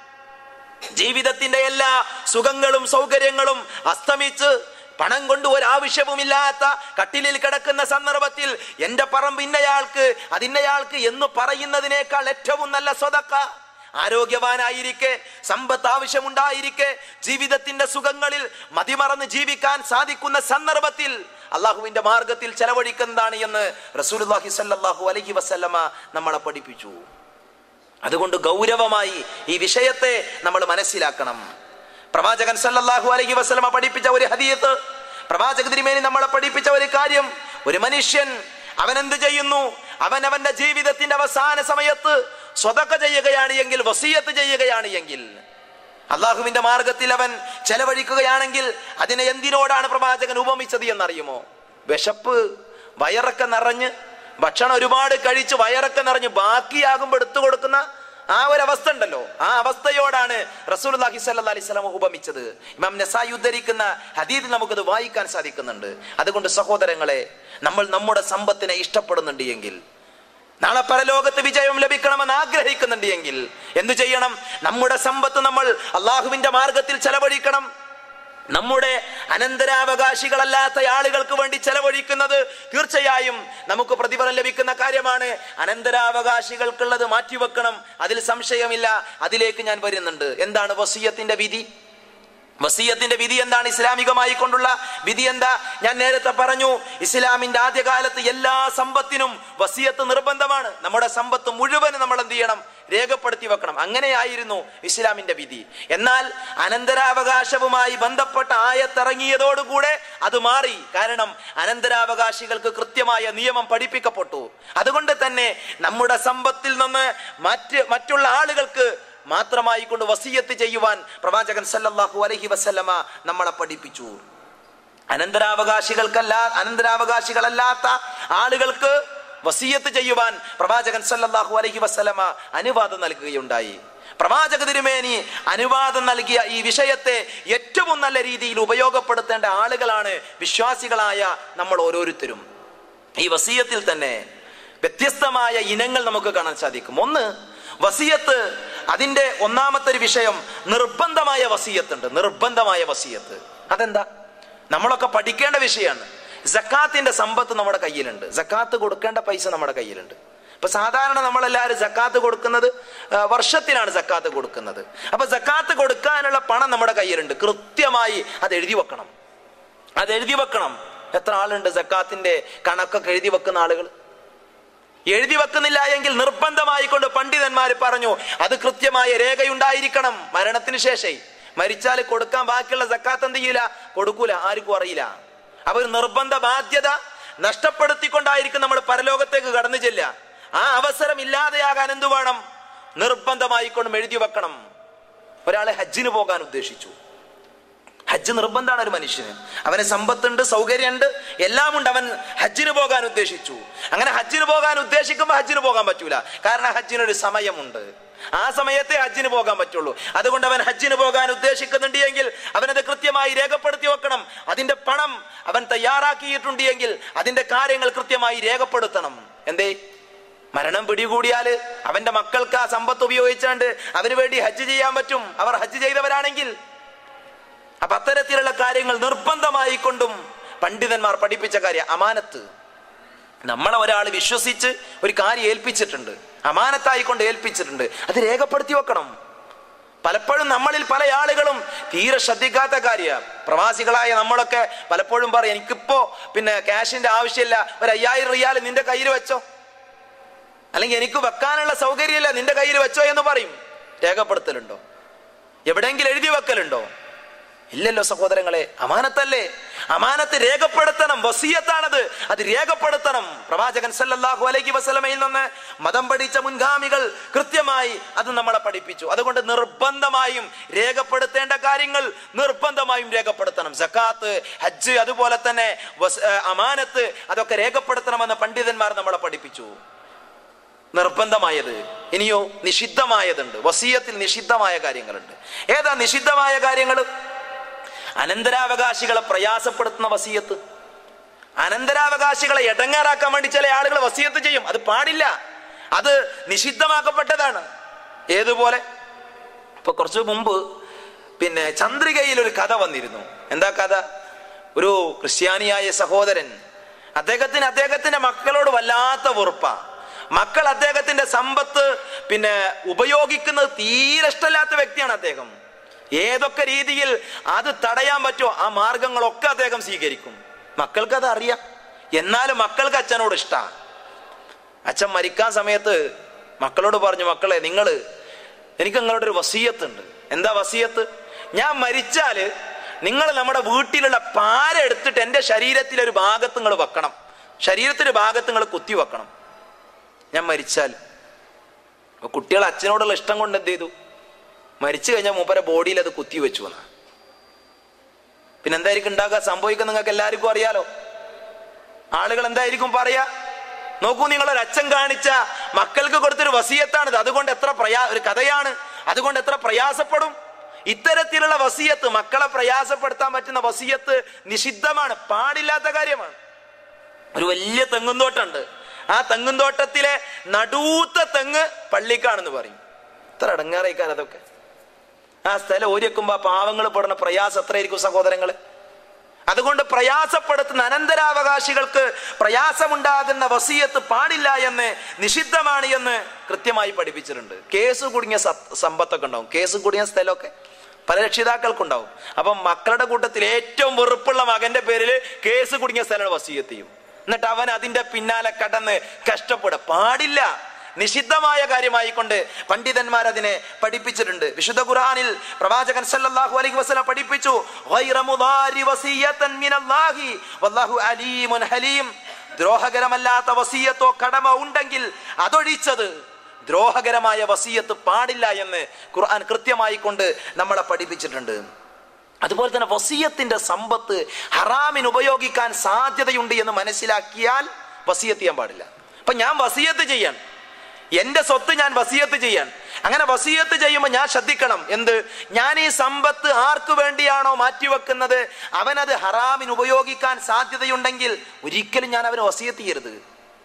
ജീവിതത്തിന്റെ എല്ലാ സുഖങ്ങളും സൗകര്യങ്ങളും അസ്തമിച്ച് പണം കൊണ്ട് ഒരാവശ്യവുമില്ലാത്ത കട്ടിലിൽ കിടക്കുന്ന സന്ദർഭത്തിൽ എന്റെ പറമ്പ് ഇന്നയാൾക്ക് അതിന്നയാൾക്ക് എന്ന് പറയുന്നതിനേക്കാൾ ഏറ്റവും നല്ല സ്വതക്ക ആരോഗ്യവാനായിരിക്കെ സമ്പത്ത് ആവശ്യമുണ്ടായിരിക്കെ ജീവിതത്തിന്റെ സുഖങ്ങളിൽ മതിമറന്ന് ജീവിക്കാൻ സാധിക്കുന്ന സന്ദർഭത്തിൽ അള്ളാഹുവിന്റെ മാർഗത്തിൽ ചെലവഴിക്കുന്നതാണ് എന്ന് റസൂലുള്ളാഹി സ്വല്ലല്ലാഹു അലൈഹി വസല്ലമ നമ്മളെ പഠിപ്പിച്ചു അതുകൊണ്ട് ഗൗരവമായി ഈ വിഷയത്തെ നമ്മൾ മനസ്സിലാക്കണം പ്രവാചകൻ സല്ലല്ലാഹു അലൈഹി വസല്ലമ പഠിപ്പിച്ച ഒരു ഹദീയത്ത് പ്രവാചക തിരുമേനി നമ്മളെ പഠിപ്പിച്ച ഒരു കാര്യം ഒരു മനുഷ്യൻ അവൻ എന്ത് ചെയ്യുന്നു അവൻ അവന്റെ ജീവിതത്തിന്റെ അവസാന സമയത്ത് സ്വതക്ക ചെയ്യുകയാണ് എങ്കിൽ വസീയത്ത് ചെയ്യുകയാണ് എങ്കിൽ അള്ളാഹുവിന്റെ മാർഗത്തിൽ അവൻ ചെലവഴിക്കുകയാണെങ്കിൽ അതിനെ എന്തിനോടാണ് പ്രവാചകൻ ഉപമിച്ചത് എന്നറിയുമോ വിശപ്പ് വയറൊക്കെ നിറഞ്ഞ് ഭക്ഷണം ഒരുപാട് കഴിച്ച് വയറൊക്കെ നിറഞ്ഞ് ബാക്കിയാകുമ്പോൾ എടുത്തു കൊടുക്കുന്ന ആ ഒരു അവസ്ഥ ഉണ്ടല്ലോ ആ അവസ്ഥയോടാണ് റസൂലുള്ളാഹി സ്വല്ലല്ലാഹി അലൈഹി വസല്ലം ഉപമിച്ചത് ഇമാം നസായി ഉദ്ധരിക്കുന്ന ഹദീദിൽ നമുക്കത് വായിക്കാൻ സാധിക്കുന്നുണ്ട് അതുകൊണ്ട് സഹോദരങ്ങളെ നമ്മൾ നമ്മുടെ സമ്പത്തിനെ ഇഷ്ടപ്പെടുന്നുണ്ട് എങ്കിൽ നാളെ പരലോകത്ത് വിജയം ലഭിക്കണമെന്ന് ആഗ്രഹിക്കുന്നുണ്ട് എങ്കിൽ എന്തു ചെയ്യണം നമ്മുടെ സമ്പത്ത് നമ്മൾ അള്ളാഹുവിന്റെ മാർഗത്തിൽ ചെലവഴിക്കണം നമ്മുടെ അനന്തരാവകാശികളല്ലാത്ത ആളുകൾക്ക് വേണ്ടി ചെലവഴിക്കുന്നത് തീർച്ചയായും നമുക്ക് പ്രതിഫലം ലഭിക്കുന്ന കാര്യമാണ് അനന്തരാവകാശികൾക്കുള്ളത് മാറ്റിവെക്കണം അതിൽ സംശയമില്ല അതിലേക്ക് ഞാൻ വരുന്നുണ്ട് എന്താണ് വസീയത്തിന്റെ വിധി വസീയത്തിന്റെ വിധി എന്താണ് ഇസ്ലാമികമായി കൊണ്ടുള്ള വിധി എന്താ ഞാൻ നേരത്തെ പറഞ്ഞു ഇസ്ലാമിന്റെ ആദ്യകാലത്ത് എല്ലാ സമ്പത്തിനും വസീയത്ത് നിർബന്ധമാണ് നമ്മുടെ സമ്പത്ത് മുഴുവനും നമ്മൾ എന്ത് ചെയ്യണം രേഖപ്പെടുത്തി വെക്കണം അങ്ങനെയായിരുന്നു ഇസ്ലാമിന്റെ വിധി എന്നാൽ അനന്തരാവകാശവുമായി ബന്ധപ്പെട്ട ആയത്തിറങ്ങിയതോടുകൂടെ അത് മാറി കാരണം അനന്തരാവകാശികൾക്ക് കൃത്യമായ നിയമം പഠിപ്പിക്കപ്പെട്ടു അതുകൊണ്ട് തന്നെ നമ്മുടെ സമ്പത്തിൽ നിന്ന് മറ്റ് മറ്റുള്ള ആളുകൾക്ക് മാത്രമായി കൊണ്ട് വസീയത്ത് ചെയ്യുവാൻ പ്രവാചകൻ സല്ലല്ലാഹു അലൈഹി വസല്ലമ നമ്മളെ പഠിപ്പിച്ചു അനന്തരാവകാശികൾക്കല്ല അനന്തരാവകാശികളല്ലാത്ത ആളുകൾക്ക് വസീയത്ത് ചെയ്യുവാൻ പ്രവാചകൻ സല്ലല്ലാഹു അലൈഹി വസല്ലമ അനുവാദം നൽകുകയുണ്ടായി പ്രവാചക തിരുമേനി അനുവാദം നൽകിയ ഈ വിഷയത്തെ ഏറ്റവും നല്ല രീതിയിൽ ഉപയോഗപ്പെടുത്തേണ്ട ആളുകളാണ് വിശ്വാസികളായ നമ്മൾ ഓരോരുത്തരും ഈ വസീയത്തിൽ തന്നെ വ്യത്യസ്തമായ ഇനങ്ങൾ നമുക്ക് കാണാൻ സാധിക്കും ഒന്ന് വസിയത്ത് അതിന്റെ ഒന്നാമത്തെ ഒരു വിഷയം നിർബന്ധമായ വസീയത്തുണ്ട് നിർബന്ധമായ വസീയത്ത് അതെന്താ നമ്മളൊക്കെ പഠിക്കേണ്ട വിഷയമാണ് ജക്കാത്തിന്റെ സമ്പത്ത് നമ്മുടെ കയ്യിലുണ്ട് ജക്കാത്ത് കൊടുക്കേണ്ട പൈസ നമ്മുടെ കയ്യിലുണ്ട് ഇപ്പൊ സാധാരണ നമ്മളെല്ലാവരും ജക്കാത്ത് കൊടുക്കുന്നത് ആ, വർഷത്തിലാണ് ജക്കാത്ത് കൊടുക്കുന്നത് അപ്പൊ ജക്കാത്ത് കൊടുക്കാനുള്ള പണം നമ്മുടെ കയ്യിലുണ്ട് കൃത്യമായി അത് എഴുതി വെക്കണം അത് എഴുതി വെക്കണം എത്ര ആളുണ്ട് ജക്കാത്തിന്റെ കണക്കൊക്കെ എഴുതി വെക്കുന്ന ആളുകൾ എഴുതി വെക്കുന്നില്ല എങ്കിൽ നിർബന്ധമായി കൊണ്ട് പണ്ഡിതന്മാർ പറഞ്ഞു അത് കൃത്യമായ രേഖയുണ്ടായിരിക്കണം മരണത്തിന് ശേഷം മരിച്ചാൽ കൊടുക്കാൻ ബാക്കിയുള്ള സക്കാത്ത് എന്ത് ചെയ്യൂല കൊടുക്കൂല ആർക്കും അറിയില്ല അപ്പൊ ഒരു നിർബന്ധ ബാധ്യത നഷ്ടപ്പെടുത്തിക്കൊണ്ടായിരിക്കും നമ്മൾ പരലോകത്തേക്ക് കടന്നു ചെല്ലുക ആ അവസരം ഇല്ലാതെയാകാൻ എന്തു വേണം നിർബന്ധമായി കൊണ്ട് എഴുതി വെക്കണം ഒരാളെ ഹജ്ജിന് പോകാൻ ഉദ്ദേശിച്ചു ഹജ്ജ് നിർബന്ധമാണ് ഒരു മനുഷ്യന് അവന് സമ്പത്തുണ്ട് സൗകര്യമുണ്ട് എല്ലാം ഉണ്ട് അവൻ ഹജ്ജിന് പോകാൻ ഉദ്ദേശിച്ചു അങ്ങനെ ഹജ്ജിന് പോകാൻ ഉദ്ദേശിക്കുമ്പോൾ ഹജ്ജിന് പോകാൻ പറ്റൂല കാരണം ഹജ്ജിനൊരു സമയമുണ്ട് ആ സമയത്തെ ഹജ്ജിന് പോകാൻ പറ്റുള്ളൂ അതുകൊണ്ട് അവൻ ഹജ്ജിന് പോകാൻ ഉദ്ദേശിക്കുന്നുണ്ട് എങ്കിൽ അവനത് കൃത്യമായി രേഖപ്പെടുത്തി വെക്കണം അതിന്റെ പണം അവൻ തയ്യാറാക്കിയിട്ടുണ്ട് എങ്കിൽ അതിന്റെ കാര്യങ്ങൾ കൃത്യമായി രേഖപ്പെടുത്തണം എന്തേ മരണം പിടികൂടിയാൽ അവന്റെ മക്കൾക്ക് ആ സമ്പത്ത് ഉപയോഗിച്ചാണ്ട് അവന് വേണ്ടി ഹജ്ജ് ചെയ്യാൻ പറ്റും അവർ ഹജ്ജ് ചെയ്തവരാണെങ്കിൽ അപ്പൊ അത്തരത്തിലുള്ള കാര്യങ്ങൾ നിർബന്ധമായി കൊണ്ടും പണ്ഡിതന്മാർ പഠിപ്പിച്ച കാര്യം അമാനത്ത് നമ്മളെ ഒരാൾ വിശ്വസിച്ച് ഒരു കാര്യം ഏൽപ്പിച്ചിട്ടുണ്ട് അമാനത്തായി കൊണ്ട് ഏൽപ്പിച്ചിട്ടുണ്ട് അത് രേഖപ്പെടുത്തി വെക്കണം പലപ്പോഴും നമ്മളിൽ പല ആളുകളും തീരെ ശ്രദ്ധിക്കാത്ത കാര്യ പ്രവാസികളായ നമ്മളൊക്കെ പലപ്പോഴും പറയും എനിക്കിപ്പോ പിന്നെ ക്യാഷിന്റെ ആവശ്യമില്ല ഒരു അയ്യായിരം റിയാൽ നിന്റെ കയ്യിൽ വെച്ചോ അല്ലെങ്കിൽ എനിക്ക് വെക്കാനുള്ള സൗകര്യമില്ല നിന്റെ കയ്യിൽ വെച്ചോ എന്ന് പറയും രേഖപ്പെടുത്തലുണ്ടോ എവിടെയെങ്കിലും എഴുതി വെക്കലുണ്ടോ ഇല്ലല്ലോ സഹോദരങ്ങളെ അമാനത്തല്ലേ അമാനത്ത് രേഖപ്പെടുത്തണം വസീയത്താണത് അത് രേഖപ്പെടുത്തണം പ്രവാചകൻ സല്ലല്ലാഹു അലൈഹി വസല്ലമയിൽ നിന്ന് മതം പഠിച്ച മുൻഗാമികൾ കൃത്യമായി അത് നമ്മളെ പഠിപ്പിച്ചു അതുകൊണ്ട് നിർബന്ധമായും രേഖപ്പെടുത്തേണ്ട കാര്യങ്ങൾ നിർബന്ധമായും രേഖപ്പെടുത്തണം സക്കാത്ത് ഹജ്ജ് അതുപോലെ തന്നെ വസ്- ഏർ അമാനത്ത് അതൊക്കെ രേഖപ്പെടുത്തണമെന്ന് പണ്ഡിതന്മാർ നമ്മളെ പഠിപ്പിച്ചു നിർബന്ധമായത് ഇനിയോ നിഷിദ്ധമായതുണ്ട് വസീയത്തിൽ നിഷിദ്ധമായ കാര്യങ്ങളുണ്ട് ഏതാ നിഷിദ്ധമായ കാര്യങ്ങൾ അനന്തരാവകാശികളെ പ്രയാസപ്പെടുത്തുന്ന വസീയത്ത് അനന്തരാവകാശികളെ എടങ്ങാറാക്കാൻ വേണ്ടി ചില ആളുകൾ വസീയത്ത് ചെയ്യും അത് പാടില്ല അത് നിഷിദ്ധമാക്കപ്പെട്ടതാണ് ഏതുപോലെ ഇപ്പൊ കുറച്ചു മുമ്പ് പിന്നെ ചന്ദ്രികയിൽ ഒരു കഥ വന്നിരുന്നു എന്താ കഥ ഒരു ക്രിസ്ത്യാനിയായ സഹോദരൻ അദ്ദേഹത്തിന് അദ്ദേഹത്തിന്റെ മക്കളോട് വല്ലാത്ത വെറുപ്പ മക്കൾ അദ്ദേഹത്തിന്റെ സമ്പത്ത് പിന്നെ ഉപയോഗിക്കുന്നത് തീരെ ഇഷ്ടമില്ലാത്ത വ്യക്തിയാണ് അദ്ദേഹം ഏതൊക്കെ രീതിയിൽ അത് തടയാൻ പറ്റുമോ ആ മാർഗങ്ങളൊക്കെ അദ്ദേഹം സ്വീകരിക്കും മക്കൾക്ക് അത് അറിയാം എന്നാലും മക്കൾക്ക് അച്ഛനോട് ഇഷ്ടമാണ് അച്ഛൻ മരിക്കാൻ സമയത്ത് മക്കളോട് പറഞ്ഞു മക്കളെ നിങ്ങൾ എനിക്ക് നിങ്ങളുടെ ഒരു വസീയത്തുണ്ട് എന്താ വസീയത്ത് ഞാൻ മരിച്ചാല് നിങ്ങൾ നമ്മുടെ വീട്ടിലുള്ള പാര എടുത്തിട്ട് എൻ്റെ ശരീരത്തിലെ ഒരു ഭാഗത്ത് നിങ്ങൾ വെക്കണം ശരീരത്തിന്റെ ഭാഗത്ത് നിങ്ങൾ കുത്തി വെക്കണം ഞാൻ മരിച്ചാൽ അപ്പൊ കുട്ടികൾ അച്ഛനോടുള്ള ഇഷ്ടം കൊണ്ട് എന്ത് ചെയ്തു മരിച്ചു കഴിഞ്ഞാൽ മൂപ്പരെ ബോഡിയിൽ അത് കുത്തി വെച്ചു എന്നാ പിന്നെ എന്തായിരിക്കും ഉണ്ടാക്കുക സംഭവിക്കുക നിങ്ങൾക്ക് എല്ലാവർക്കും അറിയാലോ ആളുകൾ എന്തായിരിക്കും പറയാ നോക്കൂ നിങ്ങൾ ഒരു അച്ഛൻ കാണിച്ച മക്കൾക്ക് കൊടുത്തൊരു വസീയത്താണിത് അതുകൊണ്ട് എത്ര പ്രയാ ഒരു കഥയാണ് അതുകൊണ്ട് എത്ര പ്രയാസപ്പെടും ഇത്തരത്തിലുള്ള വസീയത്ത് മക്കളെ പ്രയാസപ്പെടുത്താൻ പറ്റുന്ന വസീയത്ത് നിഷിദ്ധമാണ് പാടില്ലാത്ത കാര്യമാണ് ഒരു വലിയ തെങ്ങുന്തോട്ടമുണ്ട് ആ തെങ്ങുന്തോട്ടത്തിലെ നടൂത്ത തെങ്ങ് പള്ളിക്കാണെന്ന് പറയും ഇത്ര അടങ്ങാറായിക്കാൻ അതൊക്കെ ആ സ്ഥലം ഒരുക്കുമ്പോ ആ പാവങ്ങൾ പെടുന്ന പ്രയാസം എത്രയായിരിക്കും സഹോദരങ്ങള് അതുകൊണ്ട് പ്രയാസപ്പെടുത്തുന്ന അനന്തരാവകാശികൾക്ക് പ്രയാസമുണ്ടാകുന്ന വസീയത്ത് പാടില്ല എന്ന് നിഷിദ്ധമാണ് എന്ന് കൃത്യമായി പഠിപ്പിച്ചിട്ടുണ്ട് കേസ് കുടുങ്ങിയ സ- സമ്പത്തൊക്കെ ഉണ്ടാവും കേസ് കുടുങ്ങിയ സ്ഥലമൊക്കെ പല രക്ഷിതാക്കൾക്കുണ്ടാവും അപ്പം മക്കളുടെ കൂട്ടത്തിൽ ഏറ്റവും വെറുപ്പുള്ള മകന്റെ പേരിൽ കേസ് കുടുങ്ങിയ സ്ഥലമാണ് വസീയത്ത് ചെയ്യും എന്നിട്ട് അവൻ അതിന്റെ പിന്നാലെ കടന്ന് കഷ്ടപ്പെട പാടില്ല നിഷിദ്ധമായ കാര്യമായിക്കൊണ്ട് പണ്ഡിതന്മാർ അതിനെ പഠിപ്പിച്ചിട്ടുണ്ട് വിശുദ്ധ ഖുർആനിൽ പ്രവാചകൻ സല്ലല്ലാഹു അലൈഹി വസല്ലം പഠിപ്പിച്ചു "ഗൈറ മുദാരി വസിയ്യത്തൻ മിനല്ലാഹി വല്ലാഹു അലീമുൻ ഹലീം ദ്രോഹകരമല്ലാത്ത വസീയത്തോ കടമ ഉണ്ടെങ്കിൽ അതൊഴിച്ചത് ദ്രോഹകരമായ വസീയത്ത് പാടില്ല എന്ന് ഖുർആൻ കൃത്യമായി കൊണ്ട് നമ്മളെ പഠിപ്പിച്ചിട്ടുണ്ട് അതുപോലെ തന്നെ വസീയത്തിന്റെ സമ്പത്ത് ഹറാമിന് ഉപയോഗിക്കാൻ സാധ്യതയുണ്ട് എന്ന് മനസ്സിലാക്കിയാൽ വസീയത്ത് ചെയ്യാൻ പാടില്ല അപ്പൊ ഞാൻ വസീയത്ത് ചെയ്യാൻ എന്റെ സ്വത്ത് ഞാൻ വസീയത്ത് ചെയ്യാൻ അങ്ങനെ വസീയത്ത് ചെയ്യുമ്പോൾ ഞാൻ ശ്രദ്ധിക്കണം എന്ത് ഞാൻ ഈ സമ്പത്ത് ആർക്കു വേണ്ടിയാണോ മാറ്റിവെക്കുന്നത് അവനത് ഹറാമിന് ഉപയോഗിക്കാൻ സാധ്യതയുണ്ടെങ്കിൽ ഒരിക്കലും ഞാൻ അവന് വസീയത്ത് ചെയ്യരുത്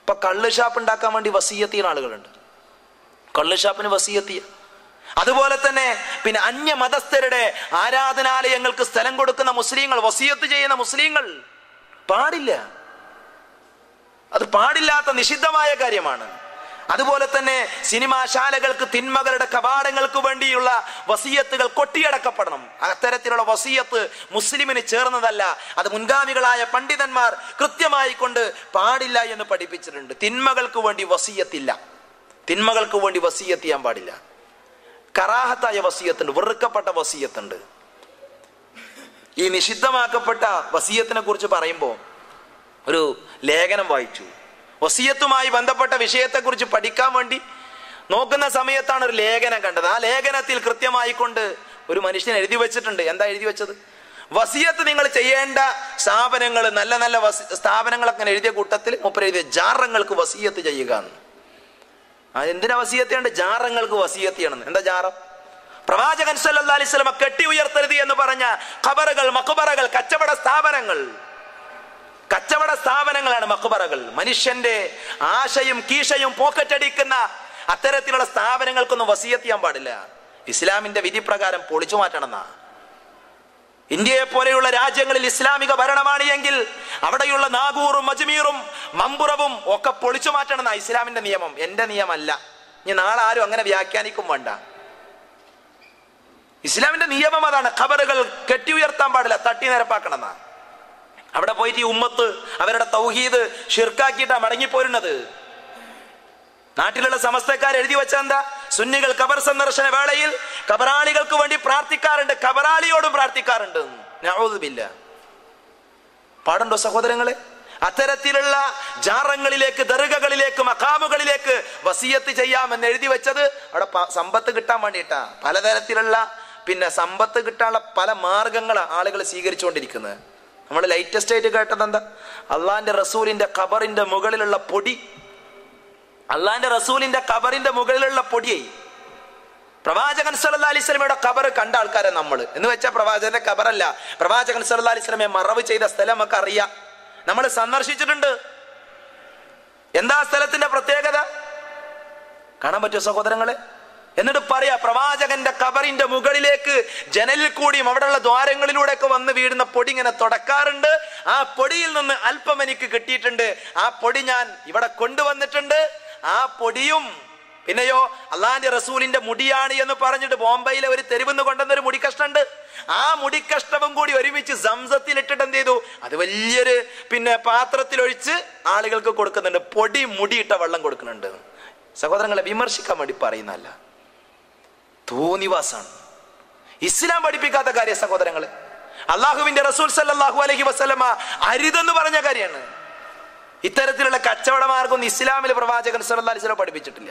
ഇപ്പൊ കള്ള് ഷാപ്പ് ഉണ്ടാക്കാൻ വേണ്ടി വസീയത്ത് ചെയ്യുന്ന ആളുകളുണ്ട് കള്ള് ഷാപ്പിന് വസീയത്ത് ചെയ്യുക അതുപോലെ തന്നെ പിന്നെ അന്യ മതസ്ഥരുടെ ആരാധനാലയങ്ങൾക്ക് സ്ഥലം കൊടുക്കുന്ന മുസ്ലിങ്ങൾ വസീയത്ത് ചെയ്യുന്ന മുസ്ലിങ്ങൾ പാടില്ല അത് പാടില്ലാത്ത നിഷിദ്ധമായ കാര്യമാണ് അതുപോലെ തന്നെ സിനിമാശാലകൾക്ക് തിന്മകളുടെ കവാടങ്ങൾക്ക് വേണ്ടിയുള്ള വസീയത്തുകൾ കൊട്ടിയടക്കപ്പെടണം അത്തരത്തിലുള്ള വസീയത്ത് മുസ്ലിമിന് ചേർന്നതല്ല അത് മുൻഗാമികളായ പണ്ഡിതന്മാർ കൃത്യമായി കൊണ്ട് പാടില്ല എന്ന് പഠിപ്പിച്ചിട്ടുണ്ട് തിന്മകൾക്ക് വേണ്ടി വസീയത്തില്ല തിന്മകൾക്ക് വേണ്ടി വസീയത്ത് ചെയ്യാൻ പാടില്ല കറാഹത്തായ വസീയത്തുണ്ട് വെറുക്കപ്പെട്ട വസീയത്തുണ്ട് ഈ നിഷിദ്ധമാക്കപ്പെട്ട വസീയത്തിനെ കുറിച്ച് പറയുമ്പോൾ ഒരു ലേഖനം വായിച്ചു വസീയത്തുമായി ബന്ധപ്പെട്ട വിഷയത്തെക്കുറിച്ച് പഠിക്കാൻ വേണ്ടി നോക്കുന്ന സമയത്താണ് ഒരു ലേഖനം കണ്ടത് ആ ലേഖനത്തിൽ കൃത്യമായി കൊണ്ട് ഒരു മനുഷ്യൻ എഴുതി വെച്ചിട്ടുണ്ട് എന്താ എഴുതി വെച്ചത് വസീയത്ത് നിങ്ങൾ ചെയ്യേണ്ട സ്ഥാപനങ്ങൾ നല്ല നല്ല വസി- സ്ഥാപനങ്ങളൊക്കെ ഇങ്ങനെ എഴുതിയ കൂട്ടത്തിൽ മുപ്പർ എഴുതിയ ജാറങ്ങൾക്ക് വസീയത്ത് ചെയ്യുക എന്ന് ആ എന്തിനാ വസീയത്ത് ചെയ്യേണ്ട ജാറങ്ങൾക്ക് വസീയത്ത് ചെയ്യണം എന്താ ജാറം പ്രവാചകൻ സല്ലല്ലാഹു അലൈഹി വസല്ലമ കെട്ടി ഉയർത്തരുത് എന്ന് പറഞ്ഞ ഖബറുകൾ മഖബറകൾ കച്ചവട സ്ഥാപനങ്ങൾ കച്ചവട സ്ഥാപനങ്ങളാണ് മഖബറകൾ മനുഷ്യന്റെ ആശയും കീശയും പോക്കറ്റടിക്കുന്ന അത്തരത്തിലുള്ള സ്ഥാപനങ്ങൾക്കൊന്നും വസീയത്ത് ചെയ്യാൻ പാടില്ല ഇസ്ലാമിന്റെ വിധി പ്രകാരം പൊളിച്ചു മാറ്റണമെന്നാ ഇന്ത്യയെ പോലെയുള്ള രാജ്യങ്ങളിൽ ഇസ്ലാമിക ഭരണമാണ് എങ്കിൽ അവിടെയുള്ള നാഗൂറും അജ്മീറും മമ്പുറവും ഒക്കെ പൊളിച്ചു മാറ്റണം ഇസ്ലാമിന്റെ നിയമം എന്റെ നിയമമല്ല ഇനി നാളെ ആരും അങ്ങനെ വ്യാഖ്യാനിക്കും വേണ്ട ഇസ്ലാമിന്റെ നിയമം അതാണ് ഖബറുകൾ കെട്ടി ഉയർത്താൻ പാടില്ല തട്ടി നിരപ്പാക്കണം എന്നാ അവിടെ പോയിട്ട് ഈ ഉമ്മത്ത് അവരുടെ തൗഹീദ് ഷിർക്കാക്കിയിട്ടാ മടങ്ങിപ്പോരുന്നത് നാട്ടിലുള്ള സമസ്തക്കാർ എഴുതി വെച്ച എന്താ സുന്നികൾ ഖബർ സന്ദർശന വേളയിൽ കബറാളികൾക്ക് വേണ്ടി പ്രാർത്ഥിക്കാറുണ്ട് കബറാളിയോടും പ്രാർത്ഥിക്കാറുണ്ട് നഅൂദുബില്ല പാടുണ്ടോ സഹോദരങ്ങളെ അത്തരത്തിലുള്ള ജാറങ്ങളിലേക്ക് ദർഗകളിലേക്ക് മക്കാമുകളിലേക്ക് വസീയത്ത് ചെയ്യാമെന്ന് എഴുതി വെച്ചത് അവിടെ പ- സമ്പത്ത് കിട്ടാൻ വേണ്ടിയിട്ടാ പലതരത്തിലുള്ള പിന്നെ സമ്പത്ത് കിട്ടാനുള്ള പല മാർഗങ്ങളാണ് ആളുകൾ സ്വീകരിച്ചുകൊണ്ടിരിക്കുന്നത് നമ്മൾ ലേറ്റസ്റ്റ് ആയിട്ട് കേട്ടത് എന്താ അള്ളാന്റെ റസൂലിന്റെ ഖബറിന്റെ മുകളിലുള്ള പൊടി അള്ളാന്റെ റസൂലിന്റെ ഖബറിന്റെ മുകളിലുള്ള പൊടിയെ പ്രവാചകൻ സല്ലല്ലാഹു അലൈഹി സ്വലമയുടെ ഖബർ കണ്ട ആൾക്കാരെ നമ്മൾ എന്ന് വെച്ചാൽ പ്രവാചകന്റെ ഖബറല്ല പ്രവാചകൻ സല്ലല്ലാഹു അലൈഹി സ്വലമെ മറവ് ചെയ്ത സ്ഥലം നമുക്ക് അറിയാം നമ്മൾ സന്ദർശിച്ചിട്ടുണ്ട് എന്താ ആ സ്ഥലത്തിന്റെ പ്രത്യേകത കാണാൻ പറ്റുമോ സഹോദരങ്ങളെ എന്നിട്ട് പറയാ പ്രവാചകന്റെ കബറിന്റെ മുകളിലേക്ക് ജനലിൽ കൂടിയും അവിടെയുള്ള ദ്വാരങ്ങളിലൂടെയൊക്കെ വന്ന് വീഴുന്ന പൊടി ഇങ്ങനെ തുടക്കാറുണ്ട് ആ പൊടിയിൽ നിന്ന് അല്പം എനിക്ക് കിട്ടിയിട്ടുണ്ട് ആ പൊടി ഞാൻ ഇവിടെ കൊണ്ടുവന്നിട്ടുണ്ട് ആ പൊടിയും പിന്നെയോ അള്ളാന്റെ റസൂലിന്റെ മുടിയാണ് എന്ന് പറഞ്ഞിട്ട് ബോംബെയിലെ ഒരു തെരുവെന്ന് കൊണ്ടുവന്ന ഒരു മുടിക്കഷ്ണുണ്ട് ആ മുടിക്കഷ്ണവും കൂടി ഒരുമിച്ച് സംസത്തിൽ ഇട്ടിട്ട് എന്ത് ചെയ്തു അത് വലിയൊരു പിന്നെ പാത്രത്തിലൊഴിച്ച് ആളുകൾക്ക് കൊടുക്കുന്നുണ്ട് പൊടി മുടിയിട്ട വെള്ളം കൊടുക്കുന്നുണ്ട് സഹോദരങ്ങളെ വിമർശിക്കാൻ വേണ്ടി പറയുന്നല്ല തോന്നിവാസാണ് ഇസ്ലാം പഠിപ്പിക്കാത്ത കാര്യം സഹോദരങ്ങളെ അള്ളാഹുവിന്റെ റസൂൽ സല്ലല്ലാഹു അലൈഹി വസല്ലമ അരുതെന്ന് പറഞ്ഞ കാര്യമാണ് ഇത്തരത്തിലുള്ള കച്ചവട മാർഗം ഇസ്ലാമിൽ പ്രവാചകൻ സല്ലല്ലാഹു അലൈഹി വസല്ലം പഠിപ്പിച്ചിട്ടില്ല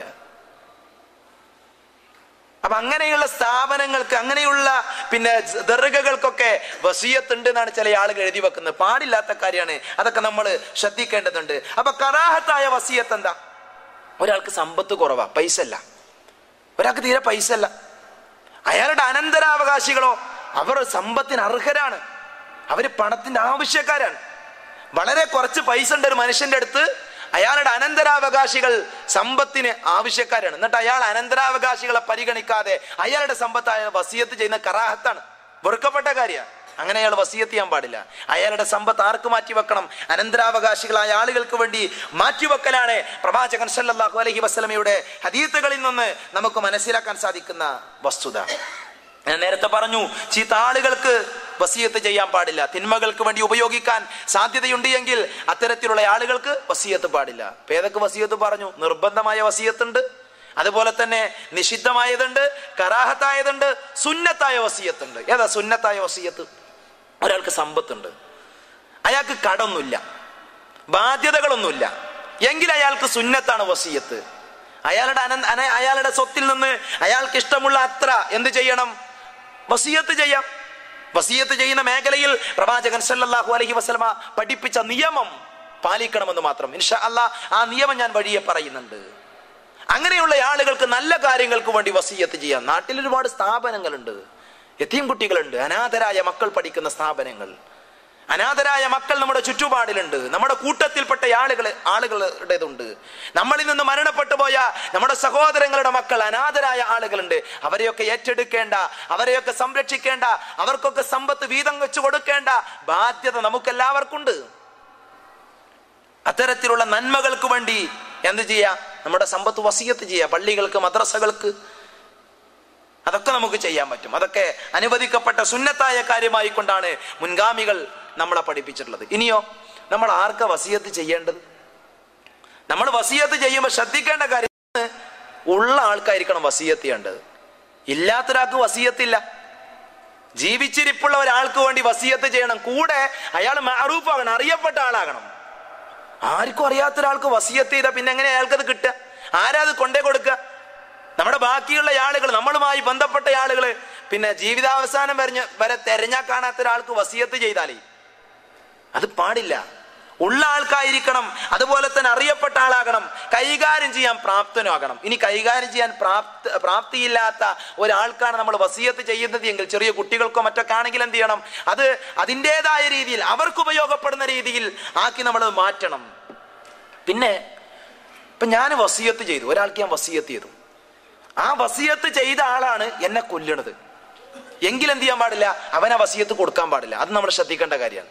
അപ്പൊ അങ്ങനെയുള്ള സ്ഥാപനങ്ങൾക്ക് അങ്ങനെയുള്ള പിന്നെ ദർഗകൾക്കൊക്കെ വസീയത്തുണ്ട് എന്നാണ് ചില ആളുകൾ എഴുതി വെക്കുന്നത് പാടില്ലാത്ത കാര്യമാണ് അതൊക്കെ നമ്മൾ ശ്രദ്ധിക്കേണ്ടതുണ്ട് അപ്പൊ കറാഹത്തായ വസീയത്ത് എന്താ ഒരാൾക്ക് സമ്പത്ത് കുറവാ പൈസ അല്ല ഒരാൾക്ക് തീരെ പൈസ അല്ല അയാളുടെ അനന്തരാവകാശികളോ അവർ സമ്പത്തിന് അർഹരാണ് അവര് പണത്തിന്റെ ആവശ്യക്കാരാണ് വളരെ കുറച്ച് പൈസ ഉണ്ട് ഒരു മനുഷ്യന്റെ അടുത്ത് അയാളുടെ അനന്തരാവകാശികൾ സമ്പത്തിന് ആവശ്യക്കാരാണ് എന്നിട്ട് അയാൾ അനന്തരാവകാശികളെ പരിഗണിക്കാതെ അയാളുടെ സമ്പത്ത് അയാൾ വസീയത്ത് ചെയ്യുന്ന കറാഹത്താണ് വെറുക്കപ്പെട്ട കാര്യമാണ് അങ്ങനെ അയാൾ വസീയത്ത് ചെയ്യാൻ പാടില്ല അയാളുടെ സമ്പത്ത് ആർക്ക് മാറ്റിവെക്കണം അനന്തരാവകാശികളായ ആളുകൾക്ക് വേണ്ടി മാറ്റിവെക്കലാണ് പ്രവാചകൻ സല്ലല്ലാഹു അലൈഹി വസല്ലമയുടെ ഹദീത്തുകളിൽ നിന്ന് നമുക്ക് മനസ്സിലാക്കാൻ സാധിക്കുന്ന വസ്തുത ഞാൻ നേരത്തെ പറഞ്ഞു ചീത്ത ആളുകൾക്ക് വസീയത്ത് ചെയ്യാൻ പാടില്ല തിന്മകൾക്ക് വേണ്ടി ഉപയോഗിക്കാൻ സാധ്യതയുണ്ട് എങ്കിൽ അത്തരത്തിലുള്ള ആളുകൾക്ക് വസീയത്ത് പാടില്ല ഇപ്പൊ ഏതൊക്കെ വസീയത്ത് പറഞ്ഞു നിർബന്ധമായ വസീയത്തുണ്ട് അതുപോലെ തന്നെ നിഷിദ്ധമായതുണ്ട് കറാഹത്തായതുണ്ട് സുന്നത്തായ വസീയത്തുണ്ട് ഏതാ സുന്നത്തായ വസീയത്ത് ഒരാൾക്ക് സമ്പത്തുണ്ട് അയാൾക്ക് കടൊന്നുമില്ല ബാധ്യതകളൊന്നുമില്ല എങ്കിൽ അയാൾക്ക് സുന്നത്താണ് വസീയത്ത് അയാളുടെ അനന്ത അന- അയാളുടെ സ്വത്തിൽ നിന്ന് അയാൾക്ക് ഇഷ്ടമുള്ള അത്ര എന്ത് ചെയ്യണം വസീയത്ത് ചെയ്യാം വസീയത്ത് ചെയ്യുന്ന മേഖലയിൽ പ്രവാചകൻ സല്ലല്ലാഹു അലൈഹി വസല്ലമ പഠിപ്പിച്ച നിയമം പാലിക്കണമെന്ന് മാത്രം ഇൻഷാ അല്ലാ ആ നിയമം ഞാൻ വഴിയെ പറയുന്നുണ്ട് അങ്ങനെയുള്ള ആളുകൾക്ക് നല്ല കാര്യങ്ങൾക്ക് വേണ്ടി വസീയത്ത് ചെയ്യാം നാട്ടിൽ ഒരുപാട് സ്ഥാപനങ്ങളുണ്ട് എത്തിയും കുട്ടികളുണ്ട് അനാഥരായ മക്കൾ പഠിക്കുന്ന സ്ഥാപനങ്ങൾ അനാഥരായ മക്കൾ നമ്മുടെ ചുറ്റുപാടിലുണ്ട് നമ്മുടെ കൂട്ടത്തിൽപ്പെട്ട ആളുകൾ ആളുകളുടേതുണ്ട് നമ്മളിൽ നിന്ന് മരണപ്പെട്ടു പോയ നമ്മുടെ സഹോദരങ്ങളുടെ മക്കൾ അനാഥരായ ആളുകളുണ്ട് അവരെയൊക്കെ ഏറ്റെടുക്കേണ്ട അവരെയൊക്കെ സംരക്ഷിക്കേണ്ട അവർക്കൊക്കെ സമ്പത്ത് വീതം വെച്ചു കൊടുക്കേണ്ട ബാധ്യത നമുക്കെല്ലാവർക്കുണ്ട് അത്തരത്തിലുള്ള നന്മകൾക്ക് വേണ്ടി എന്ത് ചെയ്യാം നമ്മുടെ സമ്പത്ത് വസീയത്ത് ചെയ്യാം പള്ളികൾക്ക് മദ്രസകൾക്ക് അതൊക്കെ നമുക്ക് ചെയ്യാൻ പറ്റും അതൊക്കെ അനുവദിക്കപ്പെട്ട സുന്നത്തായ കാര്യമായി കൊണ്ടാണ് മുൻഗാമികൾ നമ്മളെ പഠിപ്പിച്ചിട്ടുള്ളത് ഇനിയോ നമ്മൾ ആർക്ക വസീയത്ത് ചെയ്യേണ്ടത് നമ്മൾ വസീയത്ത് ചെയ്യുമ്പോൾ ശ്രദ്ധിക്കേണ്ട കാര്യം ഉള്ള ആൾക്കായിരിക്കണം വസീയത്ത് ചെയ്യേണ്ടത് ഇല്ലാത്തൊരാൾക്ക് വസീയത്തില്ല ജീവിച്ചിരിപ്പുള്ള ഒരാൾക്ക് വേണ്ടി വസീയത്ത് ചെയ്യണം കൂടെ അയാൾ മാറൂപ്പാകണം അറിയപ്പെട്ട ആളാകണം ആർക്കും അറിയാത്ത ഒരാൾക്ക് വസീയത്ത് ചെയ്താൽ പിന്നെ എങ്ങനെ അയാൾക്കത് കിട്ടുക ആരാ അത് കൊണ്ടേ കൊടുക്കുക നമ്മുടെ ബാക്കിയുള്ള ആളുകൾ നമ്മളുമായി ബന്ധപ്പെട്ട ആളുകൾ പിന്നെ ജീവിതാവസാനം വരഞ്ഞ വരെ തെരഞ്ഞാ കാണാത്ത ഒരാൾക്ക് വസീയത്ത് ചെയ്താലേ അത് പാടില്ല ഉള്ള ആൾക്കായിരിക്കണം അതുപോലെ തന്നെ അറിയപ്പെട്ട ആളാകണം കൈകാര്യം ചെയ്യാൻ പ്രാപ്തനാകണം ഇനി കൈകാര്യം ചെയ്യാൻ പ്രാപ്ത പ്രാപ്തിയില്ലാത്ത ഒരാൾക്കാണ് നമ്മൾ വസീയത്ത് ചെയ്യുന്നത് എങ്കിൽ ചെറിയ കുട്ടികൾക്കോ മറ്റൊക്കെ ആണെങ്കിൽ എന്ത് ചെയ്യണം അത് അതിൻ്റെതായ രീതിയിൽ അവർക്ക് ഉപയോഗപ്പെടുന്ന രീതിയിൽ ആക്കി നമ്മൾ മാറ്റണം പിന്നെ ഇപ്പൊ ഞാൻ വസീയത്ത് ചെയ്തു ഒരാൾക്ക് ഞാൻ വസീയത്ത് ചെയ്തു ആ വസീയത്ത് ചെയ്ത ആളാണ് എന്നെ കൊല്ലണത് എങ്കിൽ എന്ത് ചെയ്യാൻ പാടില്ല അവനെ വസീയത്ത് കൊടുക്കാൻ പാടില്ല അത് നമ്മൾ ശ്രദ്ധിക്കേണ്ട കാര്യമാണ്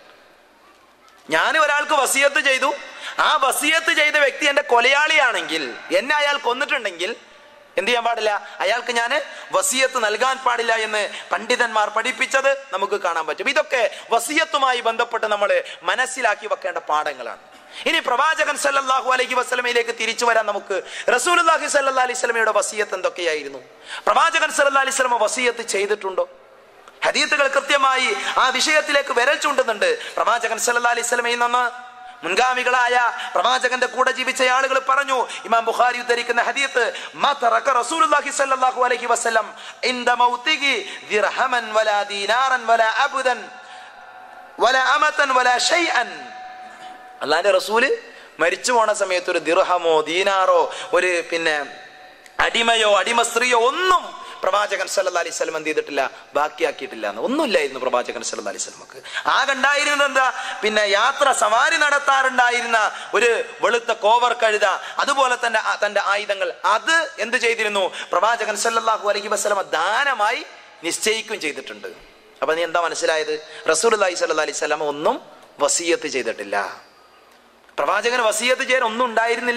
ഞാൻ ഒരാൾക്ക് വസീയത്ത് ചെയ്തു ആ വസീയത്ത് ചെയ്ത വ്യക്തി എന്റെ കൊലയാളിയാണെങ്കിൽ എന്നെ അയാൾ കൊന്നിട്ടുണ്ടെങ്കിൽ എന്ത് ചെയ്യാൻ പാടില്ല അയാൾക്ക് ഞാൻ വസീയത്ത് നൽകാൻ പാടില്ല എന്ന് പണ്ഡിതന്മാർ പഠിപ്പിച്ചത് നമുക്ക് കാണാൻ പറ്റും ഇതൊക്കെ വസീയത്തുമായി ബന്ധപ്പെട്ട് നമ്മൾ മനസ്സിലാക്കി വെക്കേണ്ട പാഠങ്ങളാണ് ഇനി പ്രവാചകൻ സല്ലല്ലാഹു അലൈഹി വസ്ലമയിലേക്ക് തിരിച്ചു വരാൻ നമുക്ക് റസൂലുല്ലാഹി സല്ലാ അലൈഹി സ്വലമയുടെ വസീയത്ത് എന്തൊക്കെയായിരുന്നു പ്രവാചകൻ സല്ലാ അലൈഹി സ്വലമ വസീയത്ത് ചെയ്തിട്ടുണ്ടോ ഹദീത്തുകൾ കൃത്യമായി ആ വിഷയത്തിലേക്ക് വിരൽ ചൂണ്ടുന്നുണ്ട് പ്രവാചകൻ സല്ലാ അലൈഹി സ്വലമയിൽ നിന്ന് മുൻഗാമികളായ പ്രവാചകന്റെ കൂടെ ജീവിച്ച ആളുകൾ പറഞ്ഞു ഇമാം ബുഖാരി ഉദ്ധരിക്കുന്ന ഹദീത്ത് മാ തറക റസൂലുള്ളാഹി സ്വല്ലല്ലാഹു അലൈഹി വസല്ലം ഇൻദ മൗതിഹി ദിർഹമൻ വലാ ദീനാറൻ വലാ അബ്ദൻ വലാ അമതൻ വലാ ഷൈഅൻ അള്ളാന്റെ റസൂല് മരിച്ചു പോണ സമയത്ത് ഒരു ദിർഹമോ ദീനാറോ ഒരു പിന്നെ അടിമയോ അടിമ സ്ത്രീയോ ഒന്നും പ്രവാചകൻ സല്ല അലൈഹി സ്വലം എന്ത് ചെയ്തിട്ടില്ല ബാക്കിയാക്കിയിട്ടില്ല എന്ന് ഒന്നുമില്ലായിരുന്നു പ്രവാചകൻ സല്ല അലൈഹി സ്വലമക്ക് ആകെ ഉണ്ടായിരുന്നത് എന്താ പിന്നെ യാത്ര സവാരി നടത്താറുണ്ടായിരുന്ന ഒരു വെളുത്ത കോവർ കഴുത അതുപോലെ തന്നെ ആ- തന്റെ ആയുധങ്ങൾ അത് എന്ത് ചെയ്തിരുന്നു പ്രവാചകൻ സല്ലല്ലാഹു അലൈഹി വസ്ലമ ദാനമായി നിശ്ചയിക്കുകയും ചെയ്തിട്ടുണ്ട് അപ്പൊ നീ എന്താ മനസ്സിലായത് റസൂൽ അലൈഹി സ്വല്ല അലൈഹി സ്വലമ ഒന്നും വസീയത്ത് ചെയ്തിട്ടില്ല പ്രവാചകന് വസീയത്ത് ചെയ്യാൻ ഒന്നും ഉണ്ടായിരുന്നില്ല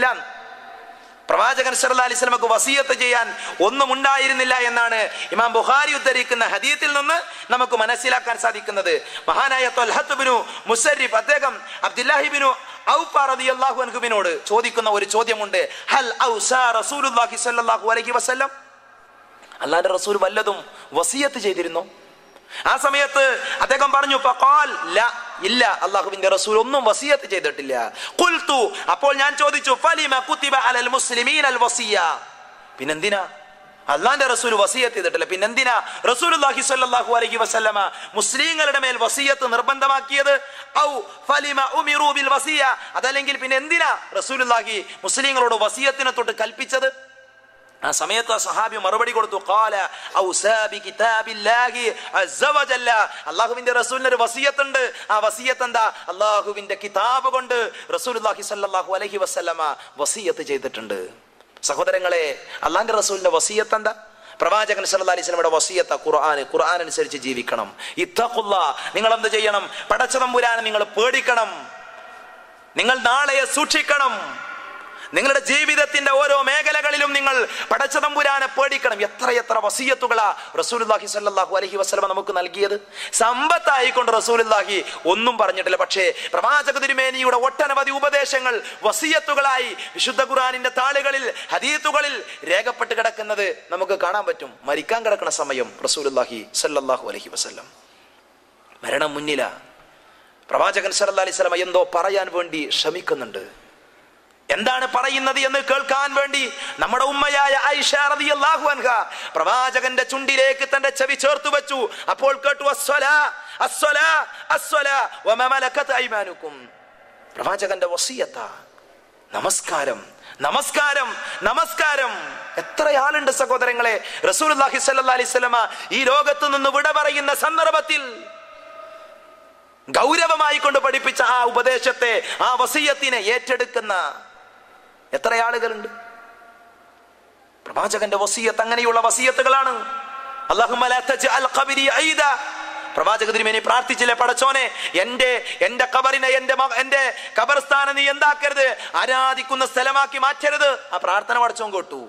പ്രവാചകൻ സല്ലല്ലാഹു അലൈഹി വസല്ലമക്ക് വസീയത്ത് ചെയ്യാൻ ഒന്നും ഉണ്ടായിരുന്നില്ല എന്നാണ് ഇമാം ബുഖാരി ഉദ്ധരിക്കുന്ന ഹദീത്തിൽ നിന്ന് നമുക്ക് മനസ്സിലാക്കാൻ സാധിക്കുന്നത് മഹാനായ ത്വൽഹത്ത് ബിനു മുസരിഫ് അദ്ദേഹം അബ്ദുല്ലാഹിബിനു ഔഫ റളിയല്ലാഹു അൻഹുവിനോട് ചോദിക്കുന്ന ഒരു ചോദ്യമുണ്ട് ഹൽ ഔസാ റസൂലുള്ളാഹി സ്വല്ലല്ലാഹു അലൈഹി വസല്ലം അല്ലാഹുവിന്റെ റസൂൽ വല്ലതും വസീയത്ത് ചെയ്തിരുന്നോ ആ സമയത്ത് അദ്ദേഹം പറഞ്ഞു ഫഖാൽ ല ഇല്ല അള്ളാഹുവിന്റെ റസൂൽ ഒന്നും വസിയത്ത് ചെയ്തിട്ടില്ല ഖുൽതു അപ്പോൾ ഞാൻ ചോദിച്ചു ഫലിമ കുതിബ അലൽ മുസ്ലിമീൻ അൽ വസിയ പിന്നെന്തിനാ അള്ളാന്റെ റസൂൽ വസിയത്ത് ചെയ്തിട്ടില്ല പിന്നെന്തിനാ റസൂലുള്ളാഹി സ്വല്ലല്ലാഹു അലൈഹി വസല്ലമ മുസ്ലിങ്ങളുടെ മേൽ വസിയത്ത് നിർബന്ധമാക്കിയത് ഔ ഫലിമ ഉമിറു ബിൽ വസിയ അതല്ലെങ്കിൽ പിന്നെ എന്തിനാ റസൂലുള്ളാഹി മുസ്ലിങ്ങളോട് വസിയത്തിനെ തൊട്ട് കൽപ്പിച്ചത് ആ സമയത്ത് ആ സഹാബി മറുപടി കൊടുത്തു ഖാല ഔസാ ബി കിതാബില്ലാഹി അസ്സ വജല്ല അല്ലാഹുവിന്റെ റസൂലിന് ഒരു വസിയത്ത് ആ വസിയത്ത് എന്താ അല്ലാഹുവിന്റെ കിതാബ് കൊണ്ട് റസൂലുള്ളാഹി സ്വല്ലല്ലാഹു അലൈഹി വസല്ലമ വസിയത്ത് ചെയ്തിട്ടുണ്ട് സഹോദരങ്ങളെ അള്ളാഹിന്റെ റസൂലിന്റെ വസിയത്ത് എന്താ പ്രവാചകൻ സല്ലല്ലാഹു അലൈഹി വസല്ലമയുടെ വസിയത്ത ഖുർആൻ ഖുർആൻ അനുസരിച്ച് ജീവിക്കണം ഇത്തഖുല്ല നിങ്ങൾ എന്ത് ചെയ്യണം പടച്ചതമ്പുരാനെ നിങ്ങൾ പേടിക്കണം നിങ്ങൾ നാളെയെ സൂക്ഷിക്കണം നിങ്ങളുടെ ജീവിതത്തിന്റെ ഓരോ മേഖലകളിലും നിങ്ങൾ പടച്ചതമ്പുരാനെ പേടിക്കണം എത്ര എത്ര വസീയത്തുകളാ റസൂലുല്ലാഹി സല്ലല്ലാഹു അലൈഹി വസല്ലമ നമുക്ക് നൽകിയത് സമ്പത്തായിക്കൊണ്ട് റസൂലുല്ലാഹി ഒന്നും പറഞ്ഞിട്ടില്ല പക്ഷേ പ്രവാചക തിരുമേനിയുടെ ഒട്ടനവധി ഉപദേശങ്ങൾ വസീയത്തുകളായി വിശുദ്ധ ഖുർആനിന്റെ താളുകളിൽ ഹദീത്തുകളിൽ രേഖപ്പെട്ട് കിടക്കുന്നത് നമുക്ക് കാണാൻ പറ്റും മരിക്കാൻ കിടക്കുന്ന സമയം റസൂലുല്ലാഹി സല്ലല്ലാഹു അലൈഹി വസല്ലം മരണം മുന്നില പ്രവാചകൻ സല്ലല്ലാഹു അലൈഹി വസല്ലമ എന്തോ പറയാൻ വേണ്ടി ശ്രമിക്കുന്നുണ്ട് എന്താണ് പറയുന്നത് എന്ന് കേൾക്കാൻ വേണ്ടി നമ്മുടെ ഉമ്മയായ ഐഷ റളിയല്ലാഹു അൻഹ പ്രവാചകന്റെ ചുണ്ടിലേക്ക് തന്റെ ചെവി ചേർത്ത് വെച്ചു അപ്പോൾ കേട്ടു അസ്വലാ അസ്വലാ അസ്വലാ വമ മലക്കത് ഐമാനുക്കും പ്രവാചകന്റെ വസിയത്ത നമസ്കാരം നമസ്കാരം നമസ്കാരം എത്ര ആളുണ്ട് സഹോദരങ്ങളെ റസൂലുള്ളാഹി സ്വല്ലല്ലാഹി അലൈഹി വസല്ലമ ഈ ലോകത്ത് നിന്ന് വിട പറയുന്ന സന്ദർഭത്തിൽ ഗൗരവമായി കൊണ്ട് പഠിപ്പിച്ച ആ ഉപദേശത്തെ ആ വസീയത്തിനെ ഏറ്റെടുക്കുന്ന എത്ര ആളുകളുണ്ട് പ്രവാചകന്റെ വസീയത്ത് അങ്ങനെയുള്ള വസീയത്തുകളാണ് അല്ലാഹുമ്മ ലാ തജ്അൽ ഖബരി ഐദ പ്രവാചക തിരുമേനി പ്രാർത്ഥിച്ചില്ലേ പടച്ചോനെ എന്റെ എന്റെ കബറിനെ എന്റെ മക- എന്റെ കബർസ്ഥാനം നീ എന്താക്കരുത് ആരാധിക്കുന്ന സ്ഥലമാക്കി മാറ്റരുത് ആ പ്രാർത്ഥന പടച്ചോൻ കേട്ടു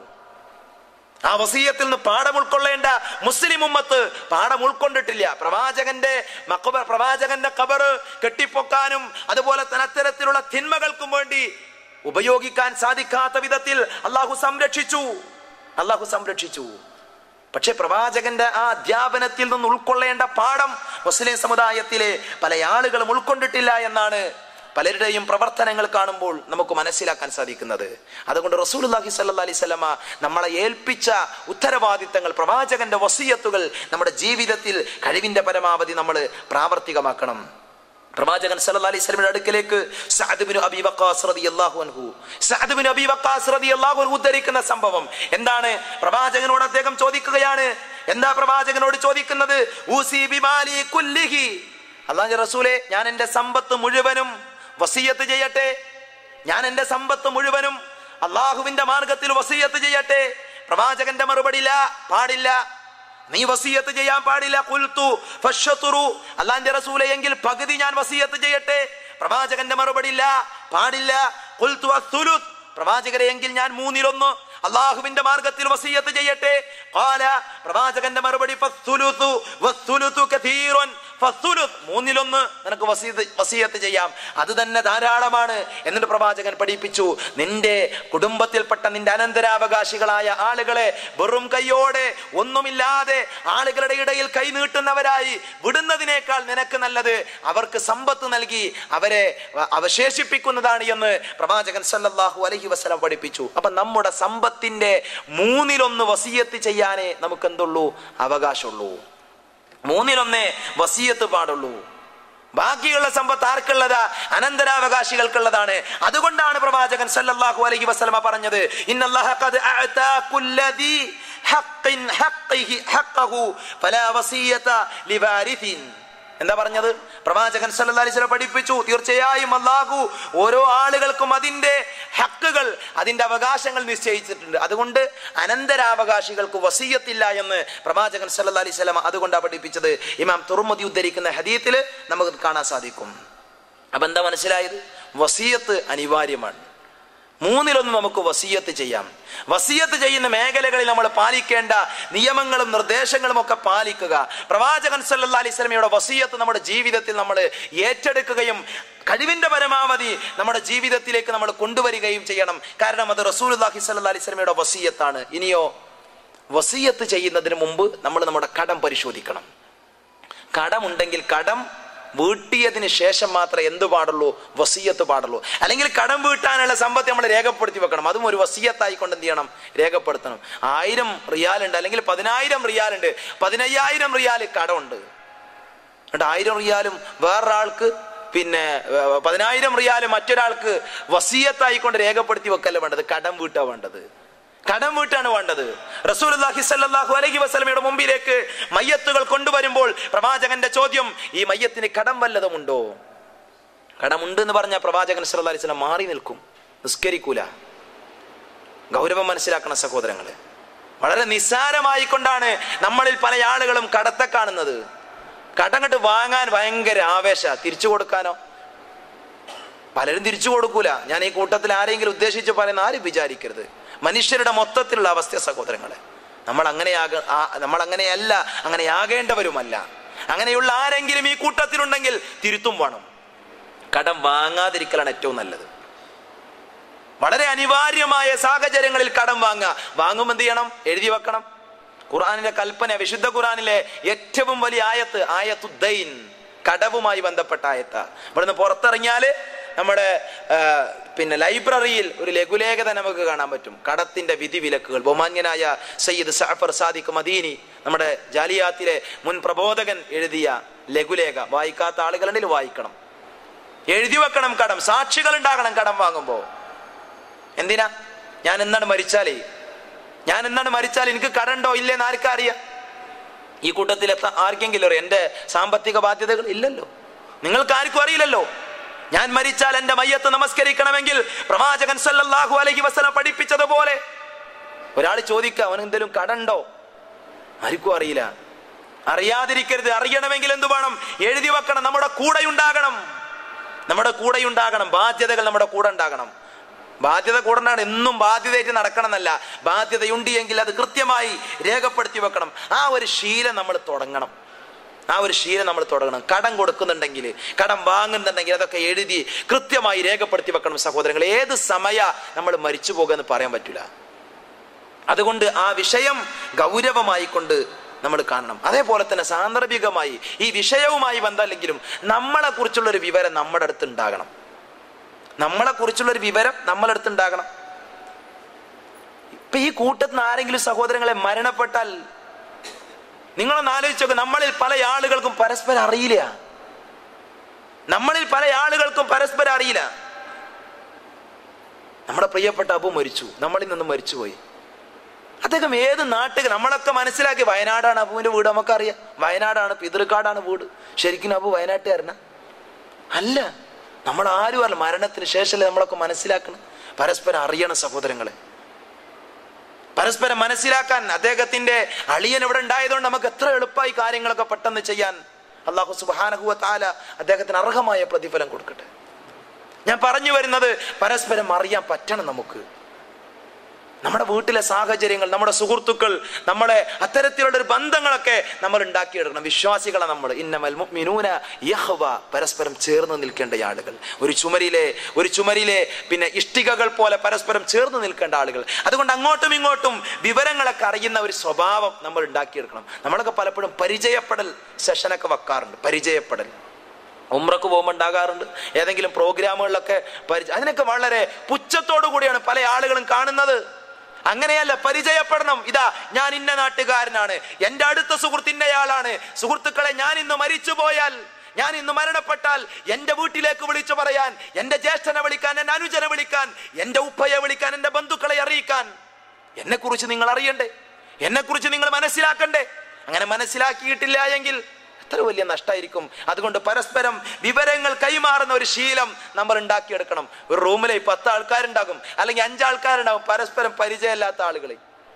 ആ വസീയത്തിൽ നിന്ന് പാഠം ഉൾക്കൊള്ളേണ്ട മുസ്ലിം ഉമ്മത്ത് പാഠം ഉൾക്കൊണ്ടിട്ടില്ല പ്രവാചകന്റെ മക്കബർ പ്രവാചകന്റെ കബറ് കെട്ടിപ്പൊക്കാനും അതുപോലെ തന്നെ അത്തരത്തിലുള്ള തിന്മകൾക്കും വേണ്ടി ഉപയോഗിക്കാൻ സാധിക്കാത്ത വിധത്തിൽ അള്ളാഹു സംരക്ഷിച്ചു അള്ളാഹു സംരക്ഷിച്ചു പക്ഷെ പ്രവാചകന്റെ ആ അധ്യാപനത്തിൽ നിന്ന് ഉൾക്കൊള്ളേണ്ട പാഠം മുസ്ലിം സമുദായത്തിലെ പല ആളുകളും ഉൾക്കൊണ്ടിട്ടില്ല എന്നാണ് പലരുടെയും പ്രവർത്തനങ്ങൾ കാണുമ്പോൾ നമുക്ക് മനസ്സിലാക്കാൻ സാധിക്കുന്നത് അതുകൊണ്ട് റസൂലുള്ളാഹി സ്വല്ലല്ലാഹി അലൈഹി വസല്ലമ നമ്മളെ ഏൽപ്പിച്ച ഉത്തരവാദിത്തങ്ങൾ പ്രവാചകന്റെ വസീയത്തുകൾ നമ്മുടെ ജീവിതത്തിൽ കഴിവിന്റെ പരമാവധി നമ്മൾ പ്രാവർത്തികമാക്കണം പ്രവാചകൻ സല്ലല്ലാഹു അലൈഹി വസല്ലമയുടെ അടുക്കലേക്ക് സഅദ് ബിൻ അബീ വഖാസ് റളിയല്ലാഹു അൻഹു സഅദ് ബിൻ അബീ വഖാസ് റളിയല്ലാഹു അൻഹു ഉദ്ധരിക്കുന്ന സംഭവം എന്താണ് പ്രവാചകനോട് അദ്ദേഹം ചോദിക്കുകയാണ് എന്താ പ്രവാചകനോട് ചോദിക്കുന്നത് ഊസി ബിമാലി കുല്ലിഹി അല്ലാഹു റസൂലേ ഞാൻ എൻ്റെ സമ്പത്ത് മുഴുവനും വസിയത്ത് ചെയ്യട്ടെ ഞാൻ എൻ്റെ സമ്പത്ത് മുഴുവനും അള്ളാഹുവിന്റെ മാർഗത്തിൽ വസിയത്ത് ചെയ്യട്ടെ പ്രവാചകന്റെ മറുപടി ഇല്ല പാടില്ല നീ വസീയത്ത് ചെയ്യാൻ പാടില്ല കുൽത്തു ഫശ്ശതുറു അള്ളാന്റെ റസൂലെ എങ്കിൽ പകുതി ഞാൻ വസീയത്ത് ചെയ്യട്ടെ പ്രവാചകന്റെ മറുപടി ഇല്ല പാടില്ല കുൽത്തു അസ്സുലുത്ത് പ്രവാചകരെ എങ്കിൽ ഞാൻ മൂന്നിലൊന്ന് അള്ളാഹുവിന്റെ മാർഗത്തിൽ വസീയത്ത് ചെയ്യട്ടെ ഖാല പ്രവാചകന്റെ മറുപടി ഫസ്സുലുത്തു വസ്സുലുത്തു കഥീറുൻ ഫസ്സുലുത്ത് മൂന്നിലൊന്ന് നിനക്ക് വസീത് വസീയത്ത് ചെയ്യാം അത് തന്നെ ധാരാളമാണ് എന്നിട്ട് പ്രവാചകൻ പഠിപ്പിച്ചു നിന്റെ കുടുംബത്തിൽപ്പെട്ട നിന്റെ അനന്തരാവകാശികളായ ആളുകളെ വെറും കൈയോടെ ഒന്നുമില്ലാതെ ആളുകളുടെ ഇടയിൽ കൈ നീട്ടുന്നവരായി വിടുന്നതിനേക്കാൾ നിനക്ക് നല്ലത് അവർക്ക് സമ്പത്ത് നൽകി അവരെ അവശേഷിപ്പിക്കുന്നതാണ് എന്ന് പ്രവാചകൻ സല്ലല്ലാഹു അലൈഹി വസല്ലം പഠിപ്പിച്ചു അപ്പൊ നമ്മുടെ സമ്പത്തിന്റെ മൂന്നിലൊന്ന് വസീയത്ത് ചെയ്യാനേ നമുക്ക് എന്തുള്ളൂ അവകാശമുള്ളൂ മൂന്നിലൊന്നേ വസീയത്ത് പാടുള്ളൂ ബാക്കിയുള്ള സമ്പത്ത് ആർക്കുള്ളതാ അനന്തരാവകാശികൾക്കുള്ളതാണ് അതുകൊണ്ടാണ് പ്രവാചകൻ സല്ലല്ലാഹു അലൈഹി വസല്ലമ പറഞ്ഞത് ഇന്നല്ലാഹ ഖദ് അഅതാ കുല്ലദി ഹഖ്ഖിൻ ഹഖ്ഖിഹി ഹഖ്ഖഹു ഫലാ വസിയത ലിവാരിഥിൻ എന്താ പറഞ്ഞത് പ്രവാചകൻ സല്ലല്ലാഹു അലൈഹി വസല്ലം പഠിപ്പിച്ചു തീർച്ചയായും അല്ലാഹു ഓരോ ആളുകൾക്കും അതിന്റെ ഹക്കുകൾ അതിന്റെ അവകാശങ്ങൾ നിശ്ചയിച്ചിട്ടുണ്ട് അതുകൊണ്ട് അനന്തരാവകാശികൾക്ക് വസീയത്തില്ല എന്ന് പ്രവാചകൻ സല്ലല്ലാഹു അലൈഹി വസല്ലം അതുകൊണ്ടാണ് പഠിപ്പിച്ചത് ഇമാം തുറമുദി ഉദ്ധരിക്കുന്ന ഹദീത്തിൽ നമുക്ക് കാണാൻ സാധിക്കും അപ്പൊ എന്താ മനസ്സിലായത് വസീയത്ത് അനിവാര്യമാണ് മൂന്നിലൊന്ന് നമുക്ക് വസീയത്ത് ചെയ്യാം വസീയത്ത് ചെയ്യുന്ന മേഖലകളിൽ നമ്മൾ പാലിക്കേണ്ട നിയമങ്ങളും നിർദ്ദേശങ്ങളും ഒക്കെ പാലിക്കുക പ്രവാചകൻ സല്ലല്ലാഹു അലൈഹി സ്വലമയുടെ വസീയത്ത് നമ്മുടെ ജീവിതത്തിൽ നമ്മൾ ഏറ്റെടുക്കുകയും കഴിവിന്റെ പരമാവധി നമ്മുടെ ജീവിതത്തിലേക്ക് നമ്മൾ കൊണ്ടുവരികയും ചെയ്യണം കാരണം അത് റസൂലുള്ളാഹി സ്വല്ലല്ലാഹു അലൈഹി സ്വലമയുടെ വസീയത്താണ് ഇനിയോ വസീയത്ത് ചെയ്യുന്നതിന് മുമ്പ് നമ്മൾ നമ്മുടെ കടം പരിശോധിക്കണം കടമുണ്ടെങ്കിൽ കടം വീട്ടിയതിന് ശേഷം മാത്രമേ എന്ത് പാടുള്ളൂ വസീയത്ത് പാടുള്ളൂ അല്ലെങ്കിൽ കടം വീട്ടാനുള്ള സമ്പത്ത് നമ്മൾ രേഖപ്പെടുത്തി വെക്കണം അതും ഒരു വസീയത്തായി കൊണ്ട് എന്ത് ചെയ്യണം രേഖപ്പെടുത്തണം ആയിരം റിയാലുണ്ട് അല്ലെങ്കിൽ പതിനായിരം റിയാലുണ്ട് പതിനയ്യായിരം റിയാൽ കടമുണ്ട് എന്നിട്ട് ആയിരം റിയാലും വേറൊരാൾക്ക് പിന്നെ ഏർ, പതിനായിരം റിയാല് മറ്റൊരാൾക്ക് വസീയത്തായി കൊണ്ട് രേഖപ്പെടുത്തി വെക്കല്ല വേണ്ടത് കടം വീട്ടാ വേണ്ടത് കടം വീട്ടാണ് വേണ്ടത് റസൂലുള്ളാഹി സ്വല്ലല്ലാഹു അലൈഹി വസല്ലമയുടെ മുമ്പിലേക്ക് മയ്യത്തുകൾ കൊണ്ടുവരുമ്പോൾ പ്രവാചകന്റെ ചോദ്യം ഈ മയ്യത്തിന് കടം വല്ലതുമുണ്ടോ കടമുണ്ട് എന്ന് പറഞ്ഞ പ്രവാചകൻ സല്ലല്ലാഹു അലൈഹി വസല്ലം മാറി നിൽക്കും നിസ്കരിക്കൂല ഗൗരവം മനസ്സിലാക്കണം സഹോദരങ്ങളെ വളരെ നിസ്സാരമായി കൊണ്ടാണ് നമ്മളിൽ പല ആളുകളും കടത്തെ കാണുന്നത് കടങ്ങട്ട് വാങ്ങാൻ ഭയങ്കര ആവേശ തിരിച്ചു കൊടുക്കാനോ പലരും തിരിച്ചു കൊടുക്കൂല ഞാൻ ഈ കൂട്ടത്തിൽ ആരെങ്കിലും ഉദ്ദേശിച്ച് പറയുന്ന ആരും വിചാരിക്കരുത് മനുഷ്യരുടെ മൊത്തത്തിലുള്ള അവസ്ഥ സഹോദരങ്ങളെ നമ്മൾ അങ്ങനെയാക ആ- നമ്മൾ അങ്ങനെയല്ല അങ്ങനെയാകേണ്ടവരുമല്ല അങ്ങനെയുള്ള ആരെങ്കിലും ഈ കൂട്ടത്തിലുണ്ടെങ്കിൽ തിരുത്തും വേണം കടം വാങ്ങാതിരിക്കലാണ് ഏറ്റവും നല്ലത് വളരെ അനിവാര്യമായ സാഹചര്യങ്ങളിൽ കടം വാങ്ങുക വാങ്ങുമ്പോൾ എന്ത് ചെയ്യണം എഴുതി വെക്കണം ഖുർആനിലെ കൽപ്പന വിശുദ്ധ ഖുർആനിലെ ഏറ്റവും വലിയ ആയത്ത് ആയത്തുദ്ദൈൻ കടവുമായി ബന്ധപ്പെട്ട ആയത്ത ഇവിടുന്ന് പുറത്തിറങ്ങിയാല് നമ്മുടെ ആ, പിന്നെ ലൈബ്രറിയിൽ ഒരു ലഘുലേഖത നമുക്ക് കാണാൻ പറ്റും കടത്തിന്റെ വിധിവിലക്കുകൾ ബഹുമാന്യനായ സയ്യിദ് സഅഫർ സാദിഖ് മദീനി നമ്മുടെ ജാലിയാത്തിലെ മുൻ പ്രബോധകൻ എഴുതിയ ലഘുലേഖ വായിക്കാത്ത ആളുകളുണ്ടെങ്കിൽ വായിക്കണം എഴുതി വെക്കണം കടം സാക്ഷികൾ ഉണ്ടാകണം കടം വാങ്ങുമ്പോൾ എന്തിനാ ഞാൻ എന്നാണ് മരിച്ചാലേ ഞാൻ എന്നാണ് മരിച്ചാൽ എനിക്ക് കടണ്ടോ ഇല്ലേന്ന് ആർക്കാ അറിയാം ഈ കൂട്ടത്തിൽ എത്താൻ ആർക്കെങ്കിലും അറിയാം എൻ്റെ സാമ്പത്തിക ബാധ്യതകൾ ഇല്ലല്ലോ നിങ്ങൾക്ക് ആർക്കും അറിയില്ലല്ലോ ഞാൻ മരിച്ചാൽ എന്റെ മയ്യത്ത് നമസ്കരിക്കണമെങ്കിൽ പ്രവാചകൻ സല്ലല്ലാഹു അലൈഹി വസല്ലം പഠിപ്പിച്ചതുപോലെ ഒരാൾ ചോദിക്കുക അവൻ എന്തെങ്കിലും കടണ്ടോ ആർക്കും അറിയില്ല അറിയാതിരിക്കരുത് അറിയണമെങ്കിൽ എന്തു വേണം എഴുതി വെക്കണം നമ്മുടെ കൂടെ ഉണ്ടാകണം നമ്മുടെ കൂടെ ഉണ്ടാകണം ബാധ്യതകൾ നമ്മുടെ കൂടെ ഉണ്ടാകണം ബാധ്യത കൂടെ ഉണ്ടാകണം എന്നും ബാധ്യതയായിട്ട് നടക്കണം എന്നല്ല ബാധ്യതയുണ്ട് എങ്കിൽ അത് കൃത്യമായി രേഖപ്പെടുത്തി വെക്കണം ആ ഒരു ശീലം നമ്മൾ തുടങ്ങണം ആ ഒരു ശീലം നമ്മൾ തുടങ്ങണം കടം കൊടുക്കുന്നുണ്ടെങ്കിൽ കടം വാങ്ങുന്നുണ്ടെങ്കിൽ അതൊക്കെ എഴുതി കൃത്യമായി രേഖപ്പെടുത്തി വെക്കണം സഹോദരങ്ങൾ ഏത് സമയ നമ്മൾ മരിച്ചു പോകുമെന്ന് പറയാൻ പറ്റില്ല അതുകൊണ്ട് ആ വിഷയം ഗൗരവമായി കൊണ്ട് നമ്മൾ കാണണം അതേപോലെ തന്നെ സാന്ദർഭികമായി ഈ വിഷയവുമായി ബന്ധമല്ലെങ്കിലും നമ്മളെ കുറിച്ചുള്ള ഒരു വിവരം നമ്മുടെ അടുത്ത് ഉണ്ടാകണം നമ്മളെ കുറിച്ചുള്ള ഒരു വിവരം നമ്മളെ അടുത്ത് ഉണ്ടാകണം ഇപ്പൊ ഈ കൂട്ടത്തിൽ നിന്ന് ആരെങ്കിലും സഹോദരങ്ങളെ മരണപ്പെട്ടാൽ നിങ്ങളൊന്ന് ആലോചിച്ച് നോക്ക് നമ്മളിൽ പല ആളുകൾക്കും പരസ്പരം അറിയില്ല നമ്മളിൽ പല ആളുകൾക്കും പരസ്പരം അറിയില്ല നമ്മുടെ പ്രിയപ്പെട്ട അബു മരിച്ചു നമ്മളിൽ നിന്ന് മരിച്ചുപോയി അദ്ദേഹം ഏത് നാട്ടിൽ നമ്മളൊക്കെ മനസ്സിലാക്കി വയനാടാണ് അബുവിന്റെ വീട് നമുക്കറിയാം വയനാടാണ് പിതൃക്കാടാണ് വീട് ശരിക്കും അബു വയനാട്ടുകാരനാ അല്ല നമ്മൾ ആരും അല്ല മരണത്തിന് ശേഷമല്ലേ നമ്മളൊക്കെ മനസ്സിലാക്കണം പരസ്പരം അറിയണം സഹോദരങ്ങളെ പരസ്പരം മനസ്സിലാക്കാൻ അദ്ദേഹത്തിന്റെ അളിയൻ ഇവിടെ ഉണ്ടായതുകൊണ്ട് നമുക്ക് എത്ര എളുപ്പമായി കാര്യങ്ങളൊക്കെ പെട്ടെന്ന് ചെയ്യാൻ അള്ളാഹു സുബാനഹുവ താല അദ്ദേഹത്തിന് അർഹമായ പ്രതിഫലം കൊടുക്കട്ടെ ഞാൻ പറഞ്ഞു വരുന്നത് പരസ്പരം അറിയാൻ പറ്റണം നമുക്ക് നമ്മുടെ വീട്ടിലെ സാഹചര്യങ്ങൾ നമ്മുടെ സുഹൃത്തുക്കൾ നമ്മളെ അത്തരത്തിലുള്ള ഒരു ബന്ധങ്ങളൊക്കെ നമ്മൾ ഉണ്ടാക്കിയെടുക്കണം വിശ്വാസികളെ നമ്മൾ ഇന്നമൽ മുഅ്മിനൂന യഹ്വ പരസ്പരം ചേർന്ന് നിൽക്കേണ്ട ആളുകൾ ഒരു ചുമരിലെ ഒരു ചുമരിലെ പിന്നെ ഇഷ്ടികകൾ പോലെ പരസ്പരം ചേർന്ന് നിൽക്കേണ്ട ആളുകൾ അതുകൊണ്ട് അങ്ങോട്ടും ഇങ്ങോട്ടും വിവരങ്ങളൊക്കെ അറിയുന്ന ഒരു സ്വഭാവം നമ്മൾ ഉണ്ടാക്കിയെടുക്കണം നമ്മളൊക്കെ പലപ്പോഴും പരിചയപ്പെടൽ സെഷനൊക്കെ വെക്കാറുണ്ട് പരിചയപ്പെടൽ ഉമ്രക്ക് പോകുമ്പോൾ ഉണ്ടാകാറുണ്ട് ഏതെങ്കിലും പ്രോഗ്രാമുകളിലൊക്കെ പരിചയ അതിനൊക്കെ വളരെ പുച്ഛത്തോടു കൂടിയാണ് പല ആളുകളും കാണുന്നത് അങ്ങനെയല്ല പരിചയപ്പെടണം ഇതാ ഞാൻ ഇന്ന നാട്ടുകാരനാണ് എന്റെ അടുത്ത സുഹൃത്ത് ഇന്നയാളാണ് സുഹൃത്തുക്കളെ ഞാൻ ഇന്ന് മരിച്ചു പോയാൽ ഞാൻ ഇന്ന് മരണപ്പെട്ടാൽ എന്റെ വീട്ടിലേക്ക് വിളിച്ചു പറയാൻ എന്റെ ജ്യേഷ്ഠനെ വിളിക്കാൻ എന്റെ അനുജനെ വിളിക്കാൻ എന്റെ ഉപ്പയെ വിളിക്കാൻ എന്റെ ബന്ധുക്കളെ അറിയിക്കാൻ എന്നെ കുറിച്ച് നിങ്ങൾ അറിയണ്ടേ എന്നെ കുറിച്ച് നിങ്ങൾ മനസ്സിലാക്കണ്ടേ അങ്ങനെ മനസ്സിലാക്കിയിട്ടില്ല എങ്കിൽ എത്ര വലിയ നഷ്ടമായിരിക്കും അതുകൊണ്ട് പരസ്പരം വിവരങ്ങൾ കൈമാറുന്ന ഒരു ശീലം നമ്മൾ ഉണ്ടാക്കിയെടുക്കണം ഒരു റൂമിലെ പത്ത് ആൾക്കാരുണ്ടാകും അല്ലെങ്കിൽ അഞ്ചാൾക്കാരുണ്ടാകും പരസ്പരം പരിചയമില്ലാത്ത ആളുകളെ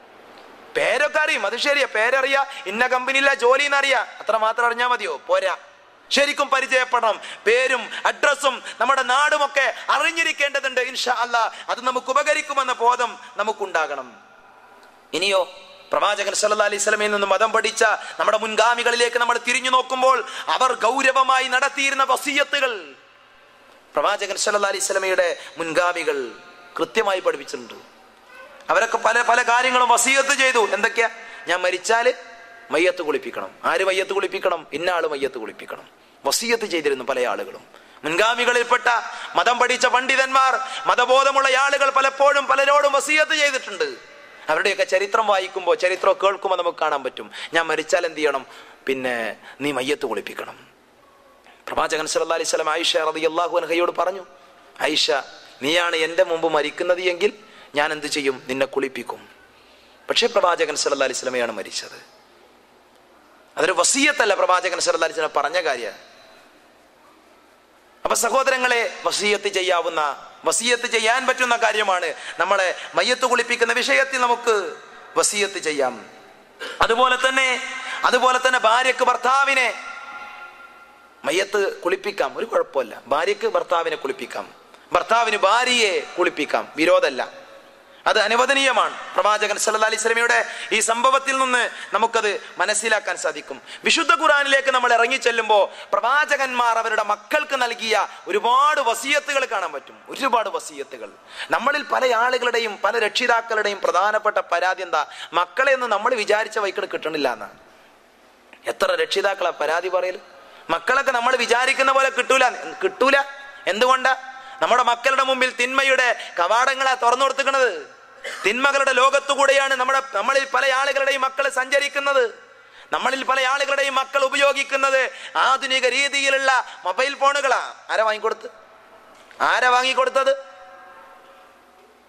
പേരൊക്കെ അറിയും അത് ശരിയാ പേരറിയാ ഇന്ന കമ്പനിയിലെ ജോലി എന്നറിയാ അത്ര മാത്രം അറിഞ്ഞാൽ മതിയോ പോരാ ശരിക്കും പരിചയപ്പെടണം പേരും അഡ്രസ്സും നമ്മുടെ നാടുമൊക്കെ അറിഞ്ഞിരിക്കേണ്ടതുണ്ട് ഇൻഷാ അല്ല അത് നമുക്ക് ഉപകരിക്കുമെന്ന ബോധം നമുക്കുണ്ടാകണം ഇനിയോ പ്രവാചകൻ സല്ലല്ലാഹു അലൈഹി സ്വലമയിൽ നിന്ന് മതം പഠിച്ച നമ്മുടെ മുൻഗാമികളിലേക്ക് നമ്മൾ തിരിഞ്ഞു നോക്കുമ്പോൾ അവർ ഗൗരവമായി നടത്തിയിരുന്ന വസീയത്തുകൾ പ്രവാചകൻ സല്ലല്ലാഹു അലൈഹി സ്വലമയുടെ മുൻഗാമികൾ കൃത്യമായി പഠിപ്പിച്ചിട്ടുണ്ട് അവരൊക്കെ പല പല കാര്യങ്ങളും വസീയത്ത് ചെയ്തു എന്തൊക്കെയാ ഞാൻ മരിച്ചാല് മയ്യത്ത് കുളിപ്പിക്കണം ആര് മയ്യത്ത് കുളിപ്പിക്കണം ഇന്ന ആള് മയ്യത്ത് കുളിപ്പിക്കണം വസീയത്ത് ചെയ്തിരുന്നു പല ആളുകളും മുൻഗാമികളിൽപ്പെട്ട മതം പഠിച്ച പണ്ഡിതന്മാർ മതബോധമുള്ള ആളുകൾ പലപ്പോഴും പലരോടും വസീയത്ത് ചെയ്തിട്ടുണ്ട് അവരുടെയൊക്കെ ചരിത്രം വായിക്കുമ്പോൾ ചരിത്രം കേൾക്കുമ്പോൾ നമുക്ക് കാണാൻ പറ്റും ഞാൻ മരിച്ചാൽ എന്ത് ചെയ്യണം പിന്നെ നീ മയ്യത്ത് കുളിപ്പിക്കണം പ്രവാചകൻ സല്ലല്ലാഹു അലൈഹി വസല്ലം ആയിഷ റളിയല്ലാഹു അൻഹയോട് പറഞ്ഞു ആയിഷ നീയാണ് എൻ്റെ മുമ്പ് മരിക്കുന്നത് എങ്കിൽ ഞാൻ എന്ത് ചെയ്യും നിന്നെ കുളിപ്പിക്കും പക്ഷേ പ്രവാചകൻ സല്ലല്ലാഹു അലൈഹി വസല്ലമയാണ് മരിച്ചത് അതൊരു വസീയത്തല്ല പ്രവാചകൻ സല്ലല്ലാഹു അലൈഹി വസല്ലം പറഞ്ഞ കാര്യം അപ്പൊ സഹോദരങ്ങളെ വസീയത്ത് ചെയ്യാവുന്ന വസീയത്ത് ചെയ്യാൻ പറ്റുന്ന കാര്യമാണ് നമ്മളെ മയ്യത്ത് കുളിപ്പിക്കുന്ന വിഷയത്തിൽ നമുക്ക് വസീയത്ത് ചെയ്യാം അതുപോലെ തന്നെ അതുപോലെ തന്നെ ഭാര്യക്ക് ഭർത്താവിനെ മയ്യത്ത് കുളിപ്പിക്കാം ഒരു കുഴപ്പമില്ല ഭാര്യക്ക് ഭർത്താവിനെ കുളിപ്പിക്കാം ഭർത്താവിന് ഭാര്യയെ കുളിപ്പിക്കാം വിരോധമല്ല അത് അനുവദനീയമാണ് പ്രവാചകൻ സല്ലല്ലാഹു അലൈഹി സ്വലമയുടെ ഈ സംഭവത്തിൽ നിന്ന് നമുക്കത് മനസ്സിലാക്കാൻ സാധിക്കും വിശുദ്ധ ഖുറാനിലേക്ക് നമ്മൾ ഇറങ്ങി ചെല്ലുമ്പോൾ പ്രവാചകന്മാർ അവരുടെ മക്കൾക്ക് നൽകിയ ഒരുപാട് വസീയത്തുകൾ കാണാൻ പറ്റും ഒരുപാട് വസീയത്തുകൾ നമ്മളിൽ പല ആളുകളുടെയും പല രക്ഷിതാക്കളുടെയും പ്രധാനപ്പെട്ട പരാതി എന്താ മക്കളെ ഒന്നും നമ്മൾ വിചാരിച്ച വൈക്കട് കിട്ടണില്ല എന്നാണ് എത്ര രക്ഷിതാക്കളാ പരാതി പറയൽ മക്കളൊക്കെ നമ്മൾ വിചാരിക്കുന്ന പോലെ കിട്ടൂല കിട്ടൂല എന്തുകൊണ്ടാ നമ്മുടെ മക്കളുടെ മുമ്പിൽ തിന്മയുടെ കവാടങ്ങളാ തുറന്നു കൊടുത്തിക്കണത് തിന്മകളുടെ ലോകത്തുകൂടെയാണ് നമ്മുടെ നമ്മളിൽ പല ആളുകളുടെയും മക്കൾ സഞ്ചരിക്കുന്നത് നമ്മളിൽ പല ആളുകളുടെയും മക്കൾ ഉപയോഗിക്കുന്നത് ആധുനിക രീതിയിലുള്ള മൊബൈൽ ഫോണുകളാ ആരാ വാങ്ങിക്കൊടുത്ത് ആരാ വാങ്ങിക്കൊടുത്തത്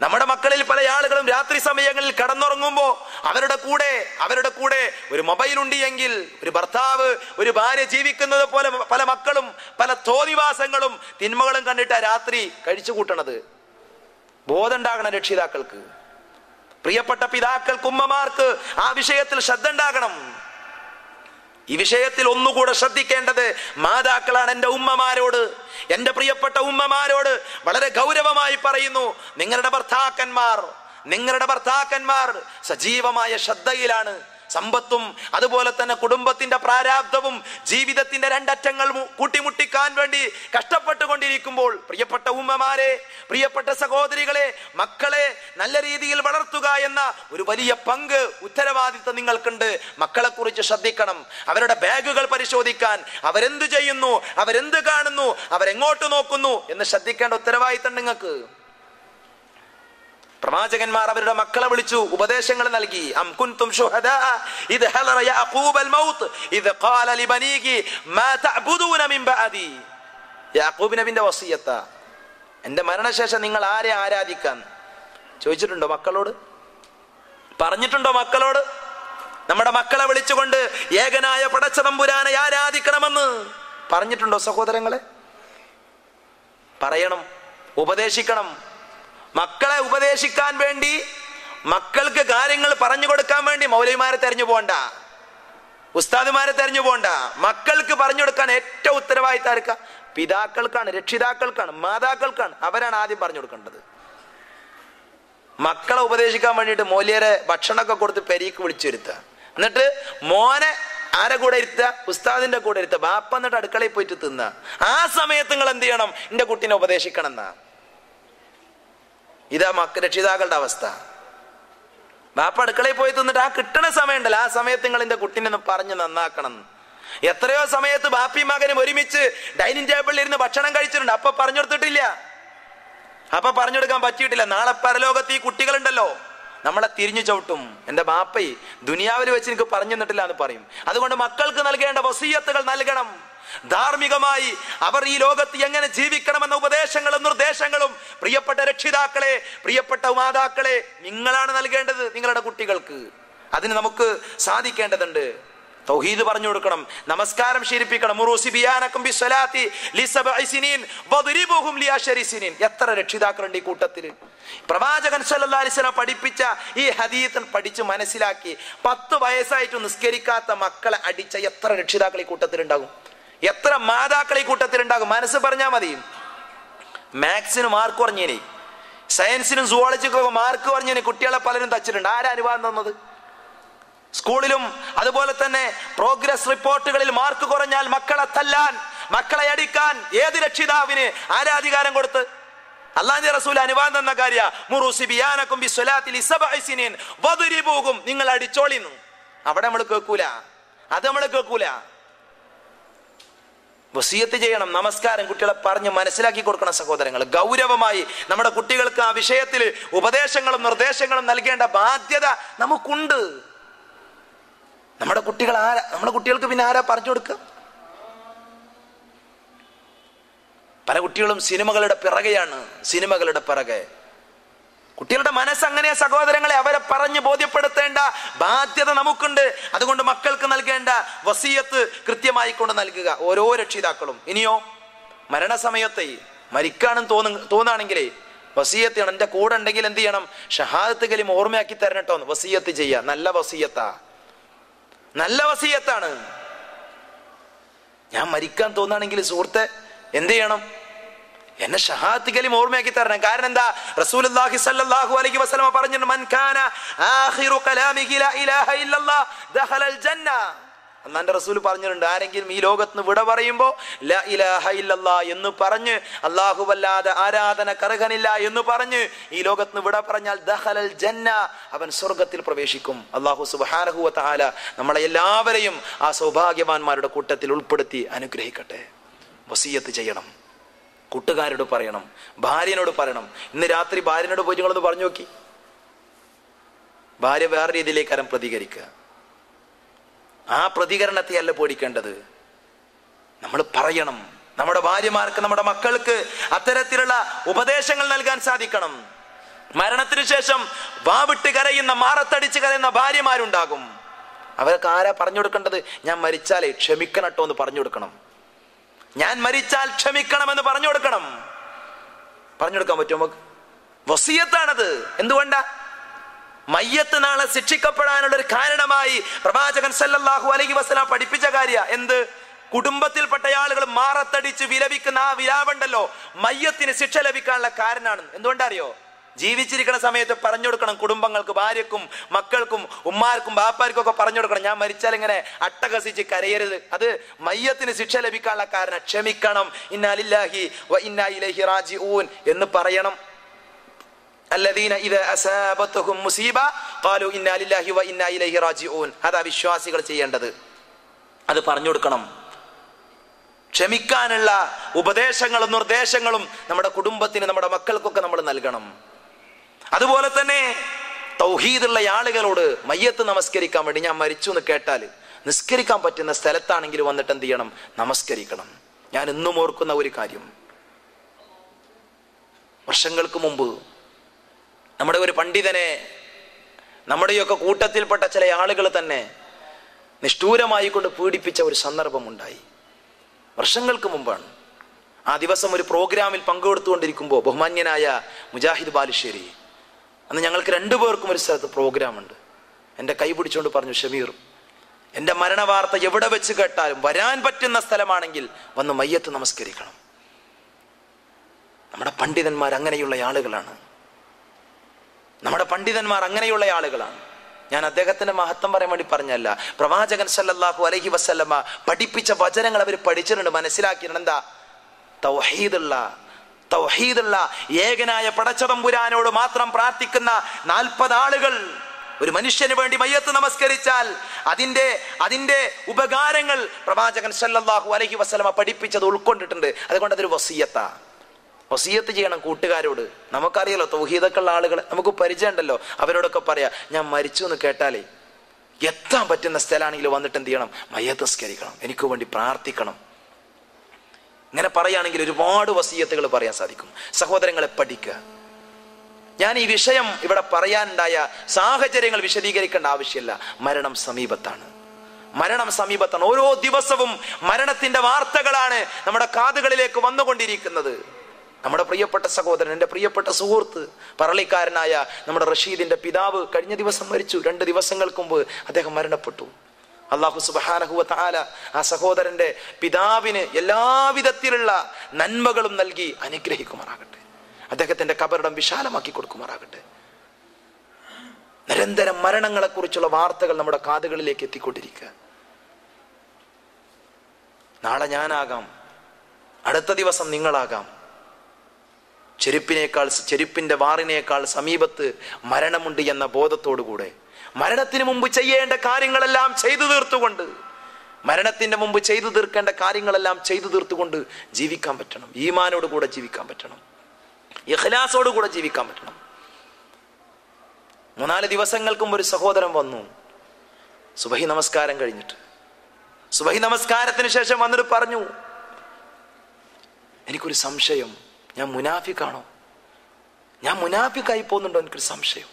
നമ്മുടെ മക്കളിൽ പല ആളുകളും രാത്രി സമയങ്ങളിൽ കടന്നുറങ്ങുമ്പോ അവരുടെ കൂടെ അവരുടെ കൂടെ ഒരു മൊബൈൽ ഉണ്ട് എങ്കിൽ ഒരു ഭർത്താവ് ഒരു ഭാര്യ ജീവിക്കുന്നത് പോലെ പല മക്കളും പല തോന്നിവാസങ്ങളും തിന്മകളും കണ്ടിട്ട് രാത്രി കഴിച്ചു കൂട്ടണത് ബോധമുണ്ടാകണം രക്ഷിതാക്കൾക്ക് പ്രിയപ്പെട്ട പിതാക്കൾക്ക് ഉമ്മമാർക്ക് ആ വിഷയത്തിൽ ശ്രദ്ധ ഉണ്ടാകണം ഈ വിഷയത്തിൽ ഒന്നുകൂടെ ശ്രദ്ധിക്കേണ്ടത് മാതാക്കളാണ് എൻ്റെ ഉമ്മമാരോട് എൻ്റെ പ്രിയപ്പെട്ട ഉമ്മമാരോട് വളരെ ഗൗരവമായി പറയുന്നു നിങ്ങളുടെ ഭർത്താക്കന്മാർ നിങ്ങളുടെ ഭർത്താക്കന്മാർ സജീവമായ ശ്രദ്ധയിലാണ് സമ്പത്തും അതുപോലെ തന്നെ കുടുംബത്തിന്റെ പ്രാരാബ്ധവും ജീവിതത്തിന്റെ രണ്ടറ്റങ്ങൾ മു- കൂട്ടിമുട്ടിക്കാൻ വേണ്ടി കഷ്ടപ്പെട്ടുകൊണ്ടിരിക്കുമ്പോൾ പ്രിയപ്പെട്ട ഉമ്മമാരെ പ്രിയപ്പെട്ട സഹോദരികളെ മക്കളെ നല്ല രീതിയിൽ വളർത്തുക എന്ന ഒരു വലിയ പങ്ക് ഉത്തരവാദിത്വം നിങ്ങൾക്കുണ്ട് മക്കളെ കുറിച്ച് ശ്രദ്ധിക്കണം അവരുടെ ബാഗുകൾ പരിശോധിക്കാൻ അവരെന്ത് ചെയ്യുന്നു അവരെന്ത് കാണുന്നു അവരെങ്ങോട്ട് നോക്കുന്നു എന്ന് ശ്രദ്ധിക്കേണ്ട ഉത്തരവാദിത്തം നിങ്ങൾക്ക് പ്രവാചകന്മാർ അവരുടെ മക്കളെ വിളിച്ചു ഉപദേശങ്ങൾ നൽകി അം കുൻതും ശുഹദാ ഇദ് ഹളറ യഅഖൂബ് അൽ മൗത്ത് ഇദ് ഖാല ലിബനീകി മാ തഅബുദൂന മിൻ ബഅദി യാക്കൂബ് നബിന്റെ വസിയത്ത എന്റെ മരണശേഷം നിങ്ങൾ ആരെ ആരാധിക്കാൻ ചോദിച്ചിട്ടുണ്ടോ മക്കളോട് പറഞ്ഞിട്ടുണ്ടോ മക്കളോട് നമ്മുടെ മക്കളെ വിളിച്ചുകൊണ്ട് ഏകനായ പടച്ച തമ്പുരാനെ ആരാധിക്കണമെന്ന് പറഞ്ഞിട്ടുണ്ടോ സഹോദരങ്ങളെ പറയണം ഉപദേശിക്കണം മക്കളെ ഉപദേശിക്കാൻ വേണ്ടി മക്കൾക്ക് കാര്യങ്ങൾ പറഞ്ഞു കൊടുക്കാൻ വേണ്ടി മൗലവിമാരെ തെരഞ്ഞു പോണ്ട ഉസ്താദുമാരെ തെരഞ്ഞു പോണ്ട മക്കൾക്ക് പറഞ്ഞു കൊടുക്കാൻ ഏറ്റവും ഉത്തരവാദിത്തം ആർക്കാ പിതാക്കൾക്കാണ് രക്ഷിതാക്കൾക്കാണ് മാതാക്കൾക്കാണ് അവരാണ് ആദ്യം പറഞ്ഞു കൊടുക്കേണ്ടത് മക്കളെ ഉപദേശിക്കാൻ വേണ്ടിയിട്ട് മൂല്യരെ ഭക്ഷണമൊക്കെ കൊടുത്ത് പെരീക്ക് വിളിച്ചു വരുത്തുക എന്നിട്ട് മോനെ ആരെ കൂടെ ഇരുത്തുക ഉസ്താദിന്റെ കൂടെ ഇരുത്തുക ബാപ്പ എന്നിട്ട് അടുക്കളയിൽ പോയിട്ട് തിന്നുക ആ സമയത്ത് നിങ്ങൾ എന്ത് ചെയ്യണം എന്റെ കുട്ടീനെ ഉപദേശിക്കണം എന്നാ ഇതാ മക്ക രക്ഷിതാക്കളുടെ അവസ്ഥ ബാപ്പ അടുക്കളയിൽ പോയി തിന്നിട്ട് ആ കിട്ടണ സമയം ഉണ്ടല്ലോ ആ സമയത്ത് നിങ്ങൾ എന്റെ കുട്ടീനെ ഒന്ന് പറഞ്ഞ് നന്നാക്കണം എന്ന്. എത്രയോ സമയത്ത് ബാപ്പിയും മകനും ഒരുമിച്ച് ഡൈനിങ് ടേബിളിൽ ഇരുന്ന് ഭക്ഷണം കഴിച്ചിട്ടുണ്ട് അപ്പൊ പറഞ്ഞു കൊടുത്തിട്ടില്ല അപ്പൊ പറഞ്ഞു കൊടുക്കാൻ പറ്റിയിട്ടില്ല നാളെ പരലോകത്ത് ഈ കുട്ടികളുണ്ടല്ലോ നമ്മളെ തിരിഞ്ഞു ചവിട്ടും എന്റെ ബാപ്പയി ദുനിയാവിൽ വെച്ച് എനിക്ക് പറഞ്ഞു തന്നിട്ടില്ല എന്ന് പറയും അതുകൊണ്ട് മക്കൾക്ക് നൽകേണ്ട വസീയത്തുകൾ നൽകണം ധാർമ്മികമായി അവർ ഈ ലോകത്ത് എങ്ങനെ ജീവിക്കണമെന്ന ഉപദേശങ്ങളും നിർദ്ദേശങ്ങളും പ്രിയപ്പെട്ട രക്ഷിതാക്കളെ പ്രിയപ്പെട്ട മാതാക്കളെ നിങ്ങളാണ് നൽകേണ്ടത് നിങ്ങളുടെ കുട്ടികൾക്ക് അതിന് നമുക്ക് സാധിക്കേണ്ടതുണ്ട് തൗഹീദ് പറഞ്ഞു കൊടുക്കണം നമസ്കാരം ശീലിപ്പിക്കണം മുറൂസി ബിയാനക്കും ബിസ്വലാത്തി ലിസബഇ സിനീൻ വദ്രിബുഹും ലിഅശരി സിനീൻ എത്ര രക്ഷിതാക്കളുണ്ട് ഈ കൂട്ടത്തിൽ പ്രവാചകൻ സല്ലല്ലാഹു അലൈഹി വസല്ലം പഠിപ്പിച്ച ഈ ഹദീത്ത് പഠിച്ച് മനസ്സിലാക്കി പത്ത് വയസ്സായിട്ട് നിസ്കരിക്കാത്ത മക്കളെ അടിച്ച എത്ര രക്ഷിതാക്കൾ ഈ കൂട്ടത്തിലുണ്ടാകും എത്ര മാതാക്കൾ ഈ കൂട്ടത്തിലുണ്ടാകും മനസ്സ് പറഞ്ഞാൽ മതി മാത്സിന് മാർക്ക് കുറഞ്ഞേനെ സയൻസിനും സുവോളജിക്കും മാർക്ക് കുറഞ്ഞേനെ കുട്ടികളെ പലരും തച്ചിട്ടുണ്ട് ആരാ അനുവാദം തന്നത് സ്കൂളിലും അതുപോലെ തന്നെ പ്രോഗ്രസ് റിപ്പോർട്ടുകളിൽ മാർക്ക് കുറഞ്ഞാൽ മക്കളെ തല്ലാൻ മക്കളെ അടിക്കാൻ ഏത് രക്ഷിതാവിന് ആരാ അധികാരം കൊടുത്ത് അള്ളാന്റെ റസൂൽ അനുവാദം എന്ന കാര്യ മുറുസിബിയാനക്കും പോകും നിങ്ങൾ അടിച്ചോളിന്നു അവിടെ നമ്മൾ കേൾക്കൂല അത് നമ്മൾ കേൾക്കൂല വസീയത്ത് ചെയ്യണം നമസ്കാരം കുട്ടികളെ പറഞ്ഞ് മനസ്സിലാക്കി കൊടുക്കണം സഹോദരങ്ങൾ ഗൗരവമായി നമ്മുടെ കുട്ടികൾക്ക് ആ വിഷയത്തിൽ ഉപദേശങ്ങളും നിർദ്ദേശങ്ങളും നൽകേണ്ട ബാധ്യത നമുക്കുണ്ട് നമ്മുടെ കുട്ടികൾ ആരാ നമ്മുടെ കുട്ടികൾക്ക് പിന്നെ ആരാ പറഞ്ഞു കൊടുക്കുക പല കുട്ടികളും സിനിമകളുടെ പിറകെയാണ് സിനിമകളുടെ പിറകെ കുട്ടികളുടെ മനസ്സ് അങ്ങനെ സഹോദരങ്ങളെ അവരെ പറഞ്ഞ് ബോധ്യപ്പെടുത്തേണ്ട ബാധ്യത നമുക്കുണ്ട് അതുകൊണ്ട് മക്കൾക്ക് നൽകേണ്ട വസീയത്ത് കൃത്യമായി കൊണ്ട് നൽകുക ഓരോ രക്ഷിതാക്കളും ഇനിയോ മരണസമയത്തെ മരിക്കാനും തോന്നു തോന്നാണെങ്കിലേ വസീയത്ത് ചെയ്യണം എൻ്റെ കൂടെ ഉണ്ടെങ്കിൽ എന്ത് ചെയ്യണം ഷഹാദത്ത് കലിം ഓർമ്മയാക്കി തരണട്ടോ എന്ന് വസീയത്ത് ചെയ്യുക നല്ല വസീയത്താ നല്ല വസീയത്താണ് ഞാൻ മരിക്കാൻ തോന്നാണെങ്കിൽ സുഹൃത്തെ എന്ത് ചെയ്യണം എന്നെ ഷഹാത്ത് കലിം ഓർമ്മയാക്കി തരണം കാരണം എന്താ റസൂലുള്ളാഹി സ്വല്ലല്ലാഹു അലൈഹി വസല്ലമ പറഞ്ഞു മൻ കാന ആഖിറു കലാമിഹി ലാ ഇലാഹ ഇല്ലല്ലാഹ് ദഖലൽ ജന്ന അന്നാന്റെ റസൂൽ പറഞ്ഞിട്ടുണ്ട് ആരെങ്കിലും ഈ ലോകത്ത് നിന്ന് വിട പറയുമ്പോ ലാ ഇലാഹ ഇല്ലല്ലാ എന്ന് പറഞ്ഞ് അല്ലാഹുവല്ലാതെ ആരാധന കറുകനില്ല എന്ന് പറഞ്ഞ് ഈ ലോകത്ത് നിന്ന് വിട പറഞ്ഞാൽ ദഖലൽ ജന്ന അവൻ സ്വർഗത്തിൽ പ്രവേശിക്കും അല്ലാഹു സുബ്ഹാനഹു വ തആല നമ്മളെ എല്ലാവരെയും ആ സൗഭാഗ്യവാന്മാരുടെ കൂട്ടത്തിൽ ഉൾപ്പെടുത്തി അനുഗ്രഹിക്കട്ടെ വസീയത്ത് ചെയ്യണം കൂട്ടുകാരോട് പറയണം ഭാര്യനോട് പറയണം ഇന്ന് രാത്രി ഭാര്യനോട് പോയി നിങ്ങളൊന്ന് പറഞ്ഞു നോക്കി ഭാര്യ വേറെ രീതിയിലേക്കാരം പ്രതികരിക്കുക ആ പ്രതികരണത്തെ അല്ല പേടിക്കേണ്ടത് നമ്മൾ പറയണം നമ്മുടെ ഭാര്യമാർക്ക് നമ്മുടെ മക്കൾക്ക് അത്തരത്തിലുള്ള ഉപദേശങ്ങൾ നൽകാൻ സാധിക്കണം മരണത്തിന് ശേഷം വാവിട്ട് കരയുന്ന മാറത്തടിച്ച് കരയുന്ന ഭാര്യമാരുണ്ടാകും അവർക്ക് ആരാ പറഞ്ഞു കൊടുക്കേണ്ടത് ഞാൻ മരിച്ചാലേ ക്ഷമിക്കണട്ടോ എന്ന് പറഞ്ഞു കൊടുക്കണം ഞാൻ മരിച്ചാൽ ക്ഷമിക്കണമെന്ന് പറഞ്ഞു കൊടുക്കണം പറഞ്ഞു കൊടുക്കാൻ പറ്റുമോ നമുക്ക് വസീയത്താണത് എന്തുകൊണ്ടാ മയ്യത്ത് നാളെ ശിക്ഷിക്കപ്പെടാനുള്ള ഒരു കാരണമായി പ്രവാചകൻ സല്ലല്ലാഹു അലൈഹി വസല്ലം പഠിപ്പിച്ച കാര്യ എന്ത് കുടുംബത്തിൽപ്പെട്ട ആളുകൾ മാറത്തടിച്ച് വിലപിക്കുന്ന ആ വിലാപുണ്ടല്ലോ മയ്യത്തിന് ശിക്ഷ ലഭിക്കാനുള്ള കാരണമാണ് എന്തുകൊണ്ടറിയോ ജീവിച്ചിരിക്കുന്ന സമയത്ത് പറഞ്ഞു കൊടുക്കണം കുടുംബങ്ങൾക്ക് ഭാര്യക്കും മക്കൾക്കും ഉമ്മാർക്കും ബാപ്പാർക്കും ഒക്കെ പറഞ്ഞു കൊടുക്കണം ഞാൻ മരിച്ചാൽ ഇങ്ങനെ അട്ടഹസിച്ച് കരയരുത് അത് മയ്യത്തിന് ശിക്ഷ ലഭിക്കാനുള്ള കാരണം ക്ഷമിക്കണം ഇന്നാലില്ലാഹി വ ഇന്നാ ഇലൈഹി റാജിഊൻ എന്ന് പറയണം الذين إذا أصابتهم مصيبة قالوا إنا لله وإنا إليه راجعون അതാ വിശ്വാസികൾ ചെയ്യേണ്ടത് അത് പറഞ്ഞു കൊടുക്കണം ക്ഷമിക്കാനുള്ള ഉപദേശങ്ങളും നിർദ്ദേശങ്ങളും നമ്മുടെ കുടുംബത്തിന് നമ്മുടെ മക്കൾക്കൊക്കെ നമ്മൾ നൽകണം അതുപോലെ തന്നെ തൗഹീദുള്ള ആളുകളോട് മയ്യത്ത് നമസ്കരിക്കാൻ വേണ്ടി ഞാൻ മരിച്ചു എന്ന് കേട്ടാൽ നിസ്കരിക്കാൻ പറ്റുന്ന സ്ഥലത്താണെങ്കിൽ വന്നിട്ട് എന്ത് ചെയ്യണം നമസ്കരിക്കണം ഞാൻ എന്നും ഓർക്കുന്ന ഒരു കാര്യം വർഷങ്ങൾക്ക് മുമ്പ് നമ്മുടെ ഒരു പണ്ഡിതനെ നമ്മുടെയൊക്കെ കൂട്ടത്തിൽപ്പെട്ട ചില ആളുകൾ തന്നെ നിഷ്ഠൂരമായി കൊണ്ട് പീഡിപ്പിച്ച ഒരു സന്ദർഭമുണ്ടായി വർഷങ്ങൾക്ക് മുമ്പാണ് ആ ദിവസം ഒരു പ്രോഗ്രാമിൽ പങ്കെടുത്തുകൊണ്ടിരിക്കുമ്പോൾ ബഹുമാന്യനായ മുജാഹിദ് ബാലുശ്ശേരി അന്ന് ഞങ്ങൾക്ക് രണ്ടുപേർക്കും ഒരു സ്ഥലത്ത് പ്രോഗ്രാം ഉണ്ട് എൻ്റെ കൈ പിടിച്ചുകൊണ്ട് പറഞ്ഞു ഷമീർ എൻ്റെ മരണവാർത്ത എവിടെ വെച്ച് കേട്ടാലും വരാൻ പറ്റുന്ന സ്ഥലമാണെങ്കിൽ വന്ന് മയ്യത്ത് നമസ്കരിക്കണം നമ്മുടെ പണ്ഡിതന്മാർ അങ്ങനെയുള്ള ആളുകളാണ് നമ്മുടെ പണ്ഡിതന്മാർ അങ്ങനെയുള്ള ആളുകളാണ് ഞാൻ അദ്ദേഹത്തിന്റെ മഹത്വം പറയാൻ വേണ്ടി പറഞ്ഞല്ല പ്രവാചകൻ സല്ലല്ലാഹു അലൈഹി വസല്ലമ പഠിപ്പിച്ച വചനങ്ങൾ അവർ പഠിച്ചിട്ടുണ്ട് മനസ്സിലാക്കിയിട്ടുണ്ട് എന്താ തൗഹീദുള്ള തൗഹീദുള്ള ഏകനായ പടച്ചതമ്പുരാനോട് മാത്രം പ്രാർത്ഥിക്കുന്ന നാൽപ്പത് ആളുകൾ ഒരു മനുഷ്യന് വേണ്ടി മയ്യത്ത് നമസ്കരിച്ചാൽ അതിന്റെ അതിന്റെ ഉപകാരങ്ങൾ പ്രവാചകൻ സല്ലല്ലാഹു അലൈഹി വസല്ലമ പഠിപ്പിച്ചത് ഉൾക്കൊണ്ടിട്ടുണ്ട് അതുകൊണ്ട് അതൊരു വസീയത്താ വസീയത്ത് ചെയ്യണം കൂട്ടുകാരോട് നമുക്കറിയാലോ തൗഹീദൊക്കെയുള്ള ആളുകൾ നമുക്ക് പരിചയമുണ്ടല്ലോ അവരോടൊക്കെ പറയാ ഞാൻ മരിച്ചു എന്ന് കേട്ടാലേ എത്താൻ പറ്റുന്ന സ്ഥലമാണെങ്കിൽ വന്നിട്ട് എന്ത് ചെയ്യണം മയ്യത്ത് നിസ്കരിക്കണം എനിക്ക് വേണ്ടി പ്രാർത്ഥിക്കണം ഇങ്ങനെ പറയുകയാണെങ്കിൽ ഒരുപാട് വസീയത്തുകൾ പറയാൻ സാധിക്കും സഹോദരങ്ങളെ പഠിക്കുക ഞാൻ ഈ വിഷയം ഇവിടെ പറയാനുണ്ടായ സാഹചര്യങ്ങൾ വിശദീകരിക്കേണ്ട ആവശ്യമില്ല മരണം സമീപത്താണ് മരണം സമീപത്താണ് ഓരോ ദിവസവും മരണത്തിന്റെ വാർത്തകളാണ് നമ്മുടെ കാതുകളിലേക്ക് വന്നുകൊണ്ടിരിക്കുന്നത് നമ്മുടെ പ്രിയപ്പെട്ട സഹോദരൻ എൻ്റെ പ്രിയപ്പെട്ട സുഹൃത്ത് പറളിക്കാരനായ നമ്മുടെ റഷീദിന്റെ പിതാവ് കഴിഞ്ഞ ദിവസം മരിച്ചു രണ്ട് ദിവസങ്ങൾക്ക് മുമ്പ് അദ്ദേഹം മരണപ്പെട്ടു അള്ളാഹു സുബാനഹുവ താല ആ സഹോദരന്റെ പിതാവിന് എല്ലാവിധത്തിലുള്ള നന്മകളും നൽകി അനുഗ്രഹിക്കുമാറാകട്ടെ അദ്ദേഹത്തിന്റെ കബറിടം വിശാലമാക്കി കൊടുക്കുമാറാകട്ടെ നിരന്തരം മരണങ്ങളെ കുറിച്ചുള്ള വാർത്തകൾ നമ്മുടെ കാതുകളിലേക്ക് എത്തിക്കൊണ്ടിരിക്കുക നാളെ ഞാനാകാം അടുത്ത ദിവസം നിങ്ങളാകാം ചെരുപ്പിനേക്കാൾ ചെരുപ്പിന്റെ വാറിനേക്കാൾ സമീപത്ത് മരണമുണ്ട് എന്ന ബോധത്തോടുകൂടെ മരണത്തിന് മുമ്പ് ചെയ്യേണ്ട കാര്യങ്ങളെല്ലാം ചെയ്തു തീർത്തുകൊണ്ട് മരണത്തിന്റെ മുമ്പ് ചെയ്തു തീർക്കേണ്ട കാര്യങ്ങളെല്ലാം ചെയ്തു തീർത്തുകൊണ്ട് ജീവിക്കാൻ പറ്റണം ഈമാനോട് കൂടെ ജീവിക്കാൻ പറ്റണം ഇഖ്ലാസോട് കൂടെ ജീവിക്കാൻ പറ്റണം മൂന്നാല് ദിവസങ്ങൾക്കും ഒരു സഹോദരൻ വന്നു സുബഹി നമസ്കാരം കഴിഞ്ഞിട്ട് സുബഹി നമസ്കാരത്തിന് ശേഷം വന്നിട്ട് പറഞ്ഞു എനിക്കൊരു സംശയം ഞാൻ മുനാഫിക്കാണോ ഞാൻ മുനാഫിക്കായി പോകുന്നുണ്ടോ എനിക്കൊരു സംശയം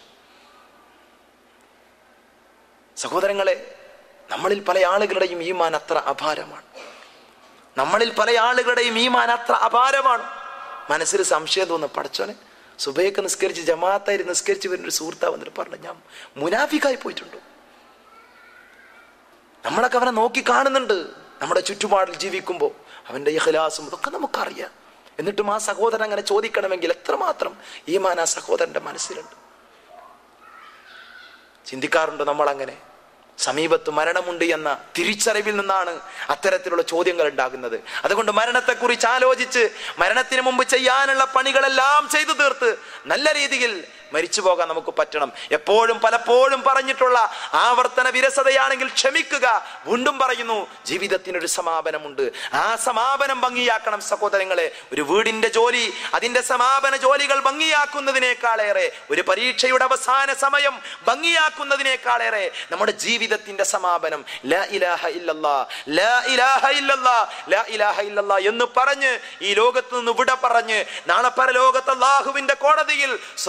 സഹോദരങ്ങളെ നമ്മളിൽ പല ആളുകളുടെയും ഈമാൻ അത്ര അപാരമാണ് നമ്മളിൽ പല ആളുകളുടെയും ഈമാൻ അത്ര അപാരമാണ് മനസ്സിൽ സംശയം തോന്നുന്നു പടച്ചോനെ സുബൈക്ക് നിസ്കരിച്ച് ജമാഅത്തായി നിസ്കരിച്ച് വരുന്ന ഒരു സുഹൃത്താ വന്നിട്ട് പറഞ്ഞു ഞാൻ മുനാഫിക്കായി പോയിട്ടുണ്ടോ നമ്മളൊക്കെ അവനെ നോക്കി കാണുന്നുണ്ട് നമ്മുടെ ചുറ്റുപാടിൽ ജീവിക്കുമ്പോൾ അവന്റെ ഇഹ്ലാസും ഇതൊക്കെ നമുക്കറിയാം എന്നിട്ടും ആ സഹോദരൻ അങ്ങനെ ചോദിക്കണമെങ്കിൽ എത്രമാത്രം ഈമാൻ ആ സഹോദരന്റെ മനസ്സിലുണ്ട് ചിന്തിക്കാറുണ്ട് നമ്മൾ അങ്ങനെ സമീപത്ത് മരണമുണ്ട് എന്ന തിരിച്ചറിവിൽ നിന്നാണ് അത്തരത്തിലുള്ള ചോദ്യങ്ങൾ ഉണ്ടാകുന്നത് അതുകൊണ്ട് മരണത്തെക്കുറിച്ച് ആലോചിച്ച് മരണത്തിന് മുമ്പ് ചെയ്യാനുള്ള പണികളെല്ലാം ചെയ്തു തീർത്ത് നല്ല രീതിയിൽ മരിച്ചു പോകാൻ നമുക്ക് പറ്റണം എപ്പോഴും പലപ്പോഴും പറഞ്ഞിട്ടുള്ള ആവർത്തന വിരസതയാണെങ്കിൽ ക്ഷമിക്കുക വീണ്ടും പറയുന്നു ജീവിതത്തിനൊരു സമാപനമുണ്ട് ആ സമാപനം ഭംഗിയാക്കണം സഹോദരങ്ങളെ ഒരു വീടിന്റെ ജോലി അതിന്റെ സമാപന ജോലികൾ ഭംഗിയാക്കുന്നതിനേക്കാളേറെ ഒരു പരീക്ഷയുടെ അവസാന സമയം ഭംഗിയാക്കുന്നതിനേക്കാളേറെ നമ്മുടെ ജീവിതത്തിന്റെ സമാപനം ലാ ഇലാഹ ഇല്ലല്ലാ ലാ ഇലാഹ ഇല്ലല്ലാ ലാ ഇലാഹ ഇല്ലല്ലാ എന്ന് പറഞ്ഞ് ഈ ലോകത്ത് നിന്ന് വിട പറഞ്ഞ് നാളെ പരലോകത്ത് അള്ളാഹുവിന്റെ കോടതിയിൽ സ്വർഗം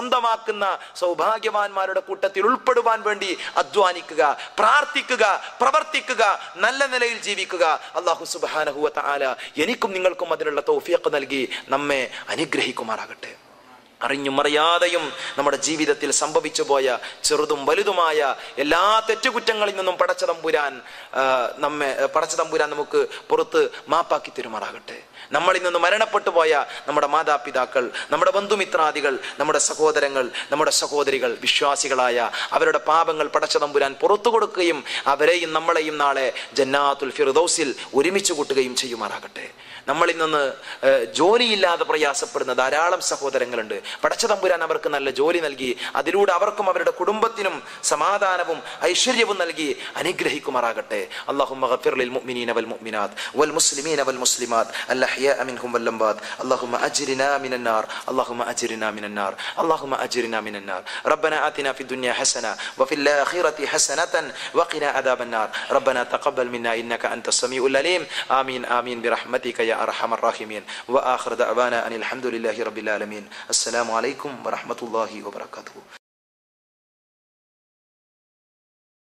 സ്വന്തമാക്കുന്ന സൗഭാഗ്യവാന്മാരുടെ കൂട്ടത്തിൽ ഉൾപ്പെടുവാൻ വേണ്ടി അധ്വാനിക്കുക പ്രാർത്ഥിക്കുക പ്രവർത്തിക്കുക നല്ല നിലയിൽ ജീവിക്കുക അള്ളാഹു സുബാനഹുവ ആല എനിക്കും നിങ്ങൾക്കും അതിനുള്ള തൗഫീഖ് നൽകി നമ്മെ അനുഗ്രഹിക്കുമാറാകട്ടെ അറിഞ്ഞും അറിയാതെയും നമ്മുടെ ജീവിതത്തിൽ സംഭവിച്ചു പോയ ചെറുതും വലുതുമായ എല്ലാ തെറ്റുകുറ്റങ്ങളിൽ നിന്നും പടച്ച തമ്പുരാൻ ആ, നമ്മെ പടച്ച തമ്പുരാൻ നമുക്ക് പുറത്ത് മാപ്പാക്കി തരുമാറാകട്ടെ നമ്മളിൽ നിന്ന് മരണപ്പെട്ടു പോയ നമ്മുടെ മാതാപിതാക്കൾ നമ്മുടെ ബന്ധുമിത്രാദികൾ നമ്മുടെ സഹോദരങ്ങൾ നമ്മുടെ സഹോദരികൾ വിശ്വാസികളായ അവരുടെ പാപങ്ങൾ പടച്ച തമ്പുരാൻ പുറത്തു കൊടുക്കുകയും അവരെയും നമ്മളെയും നാളെ ജന്നാത്തുൽ ഫിർദൗസിൽ ഒരുമിച്ച് കൂട്ടുകയും ചെയ്യുമാറാകട്ടെ നമ്മളിൽ നിന്ന് ഏഹ്, ജോലിയില്ലാതെ പ്രയാസപ്പെടുന്ന ധാരാളം സഹോദരങ്ങളുണ്ട് പടച്ച തമ്പുരാൻ അവർക്ക് നല്ല ജോലി നൽകി അതിലൂടെ അവർക്കും അവരുടെ കുടുംബത്തിനും സമാധാനവും ഐശ്വര്യവും നൽകി അനുഗ്രഹിക്കുമാറാകട്ടെ اللهم اغفر للمؤمنين والمؤمنات والمسلمين والمسلمات الأحياء منهم والأموات اللهم أجرنا من النار اللهم أجرنا من النار اللهم أجرنا من النار ربنا آتنا في الدنيا حسنة وفي الآخرة حسنة وقنا عذاب النار ربنا تقبل منا إنك أنت السميع العليم آمين آمين برحمتك يا أرحم الراحمين وآخر دعوانا أن الحمد لله رب العالمين السلام عليكم ورحمة الله وبركاته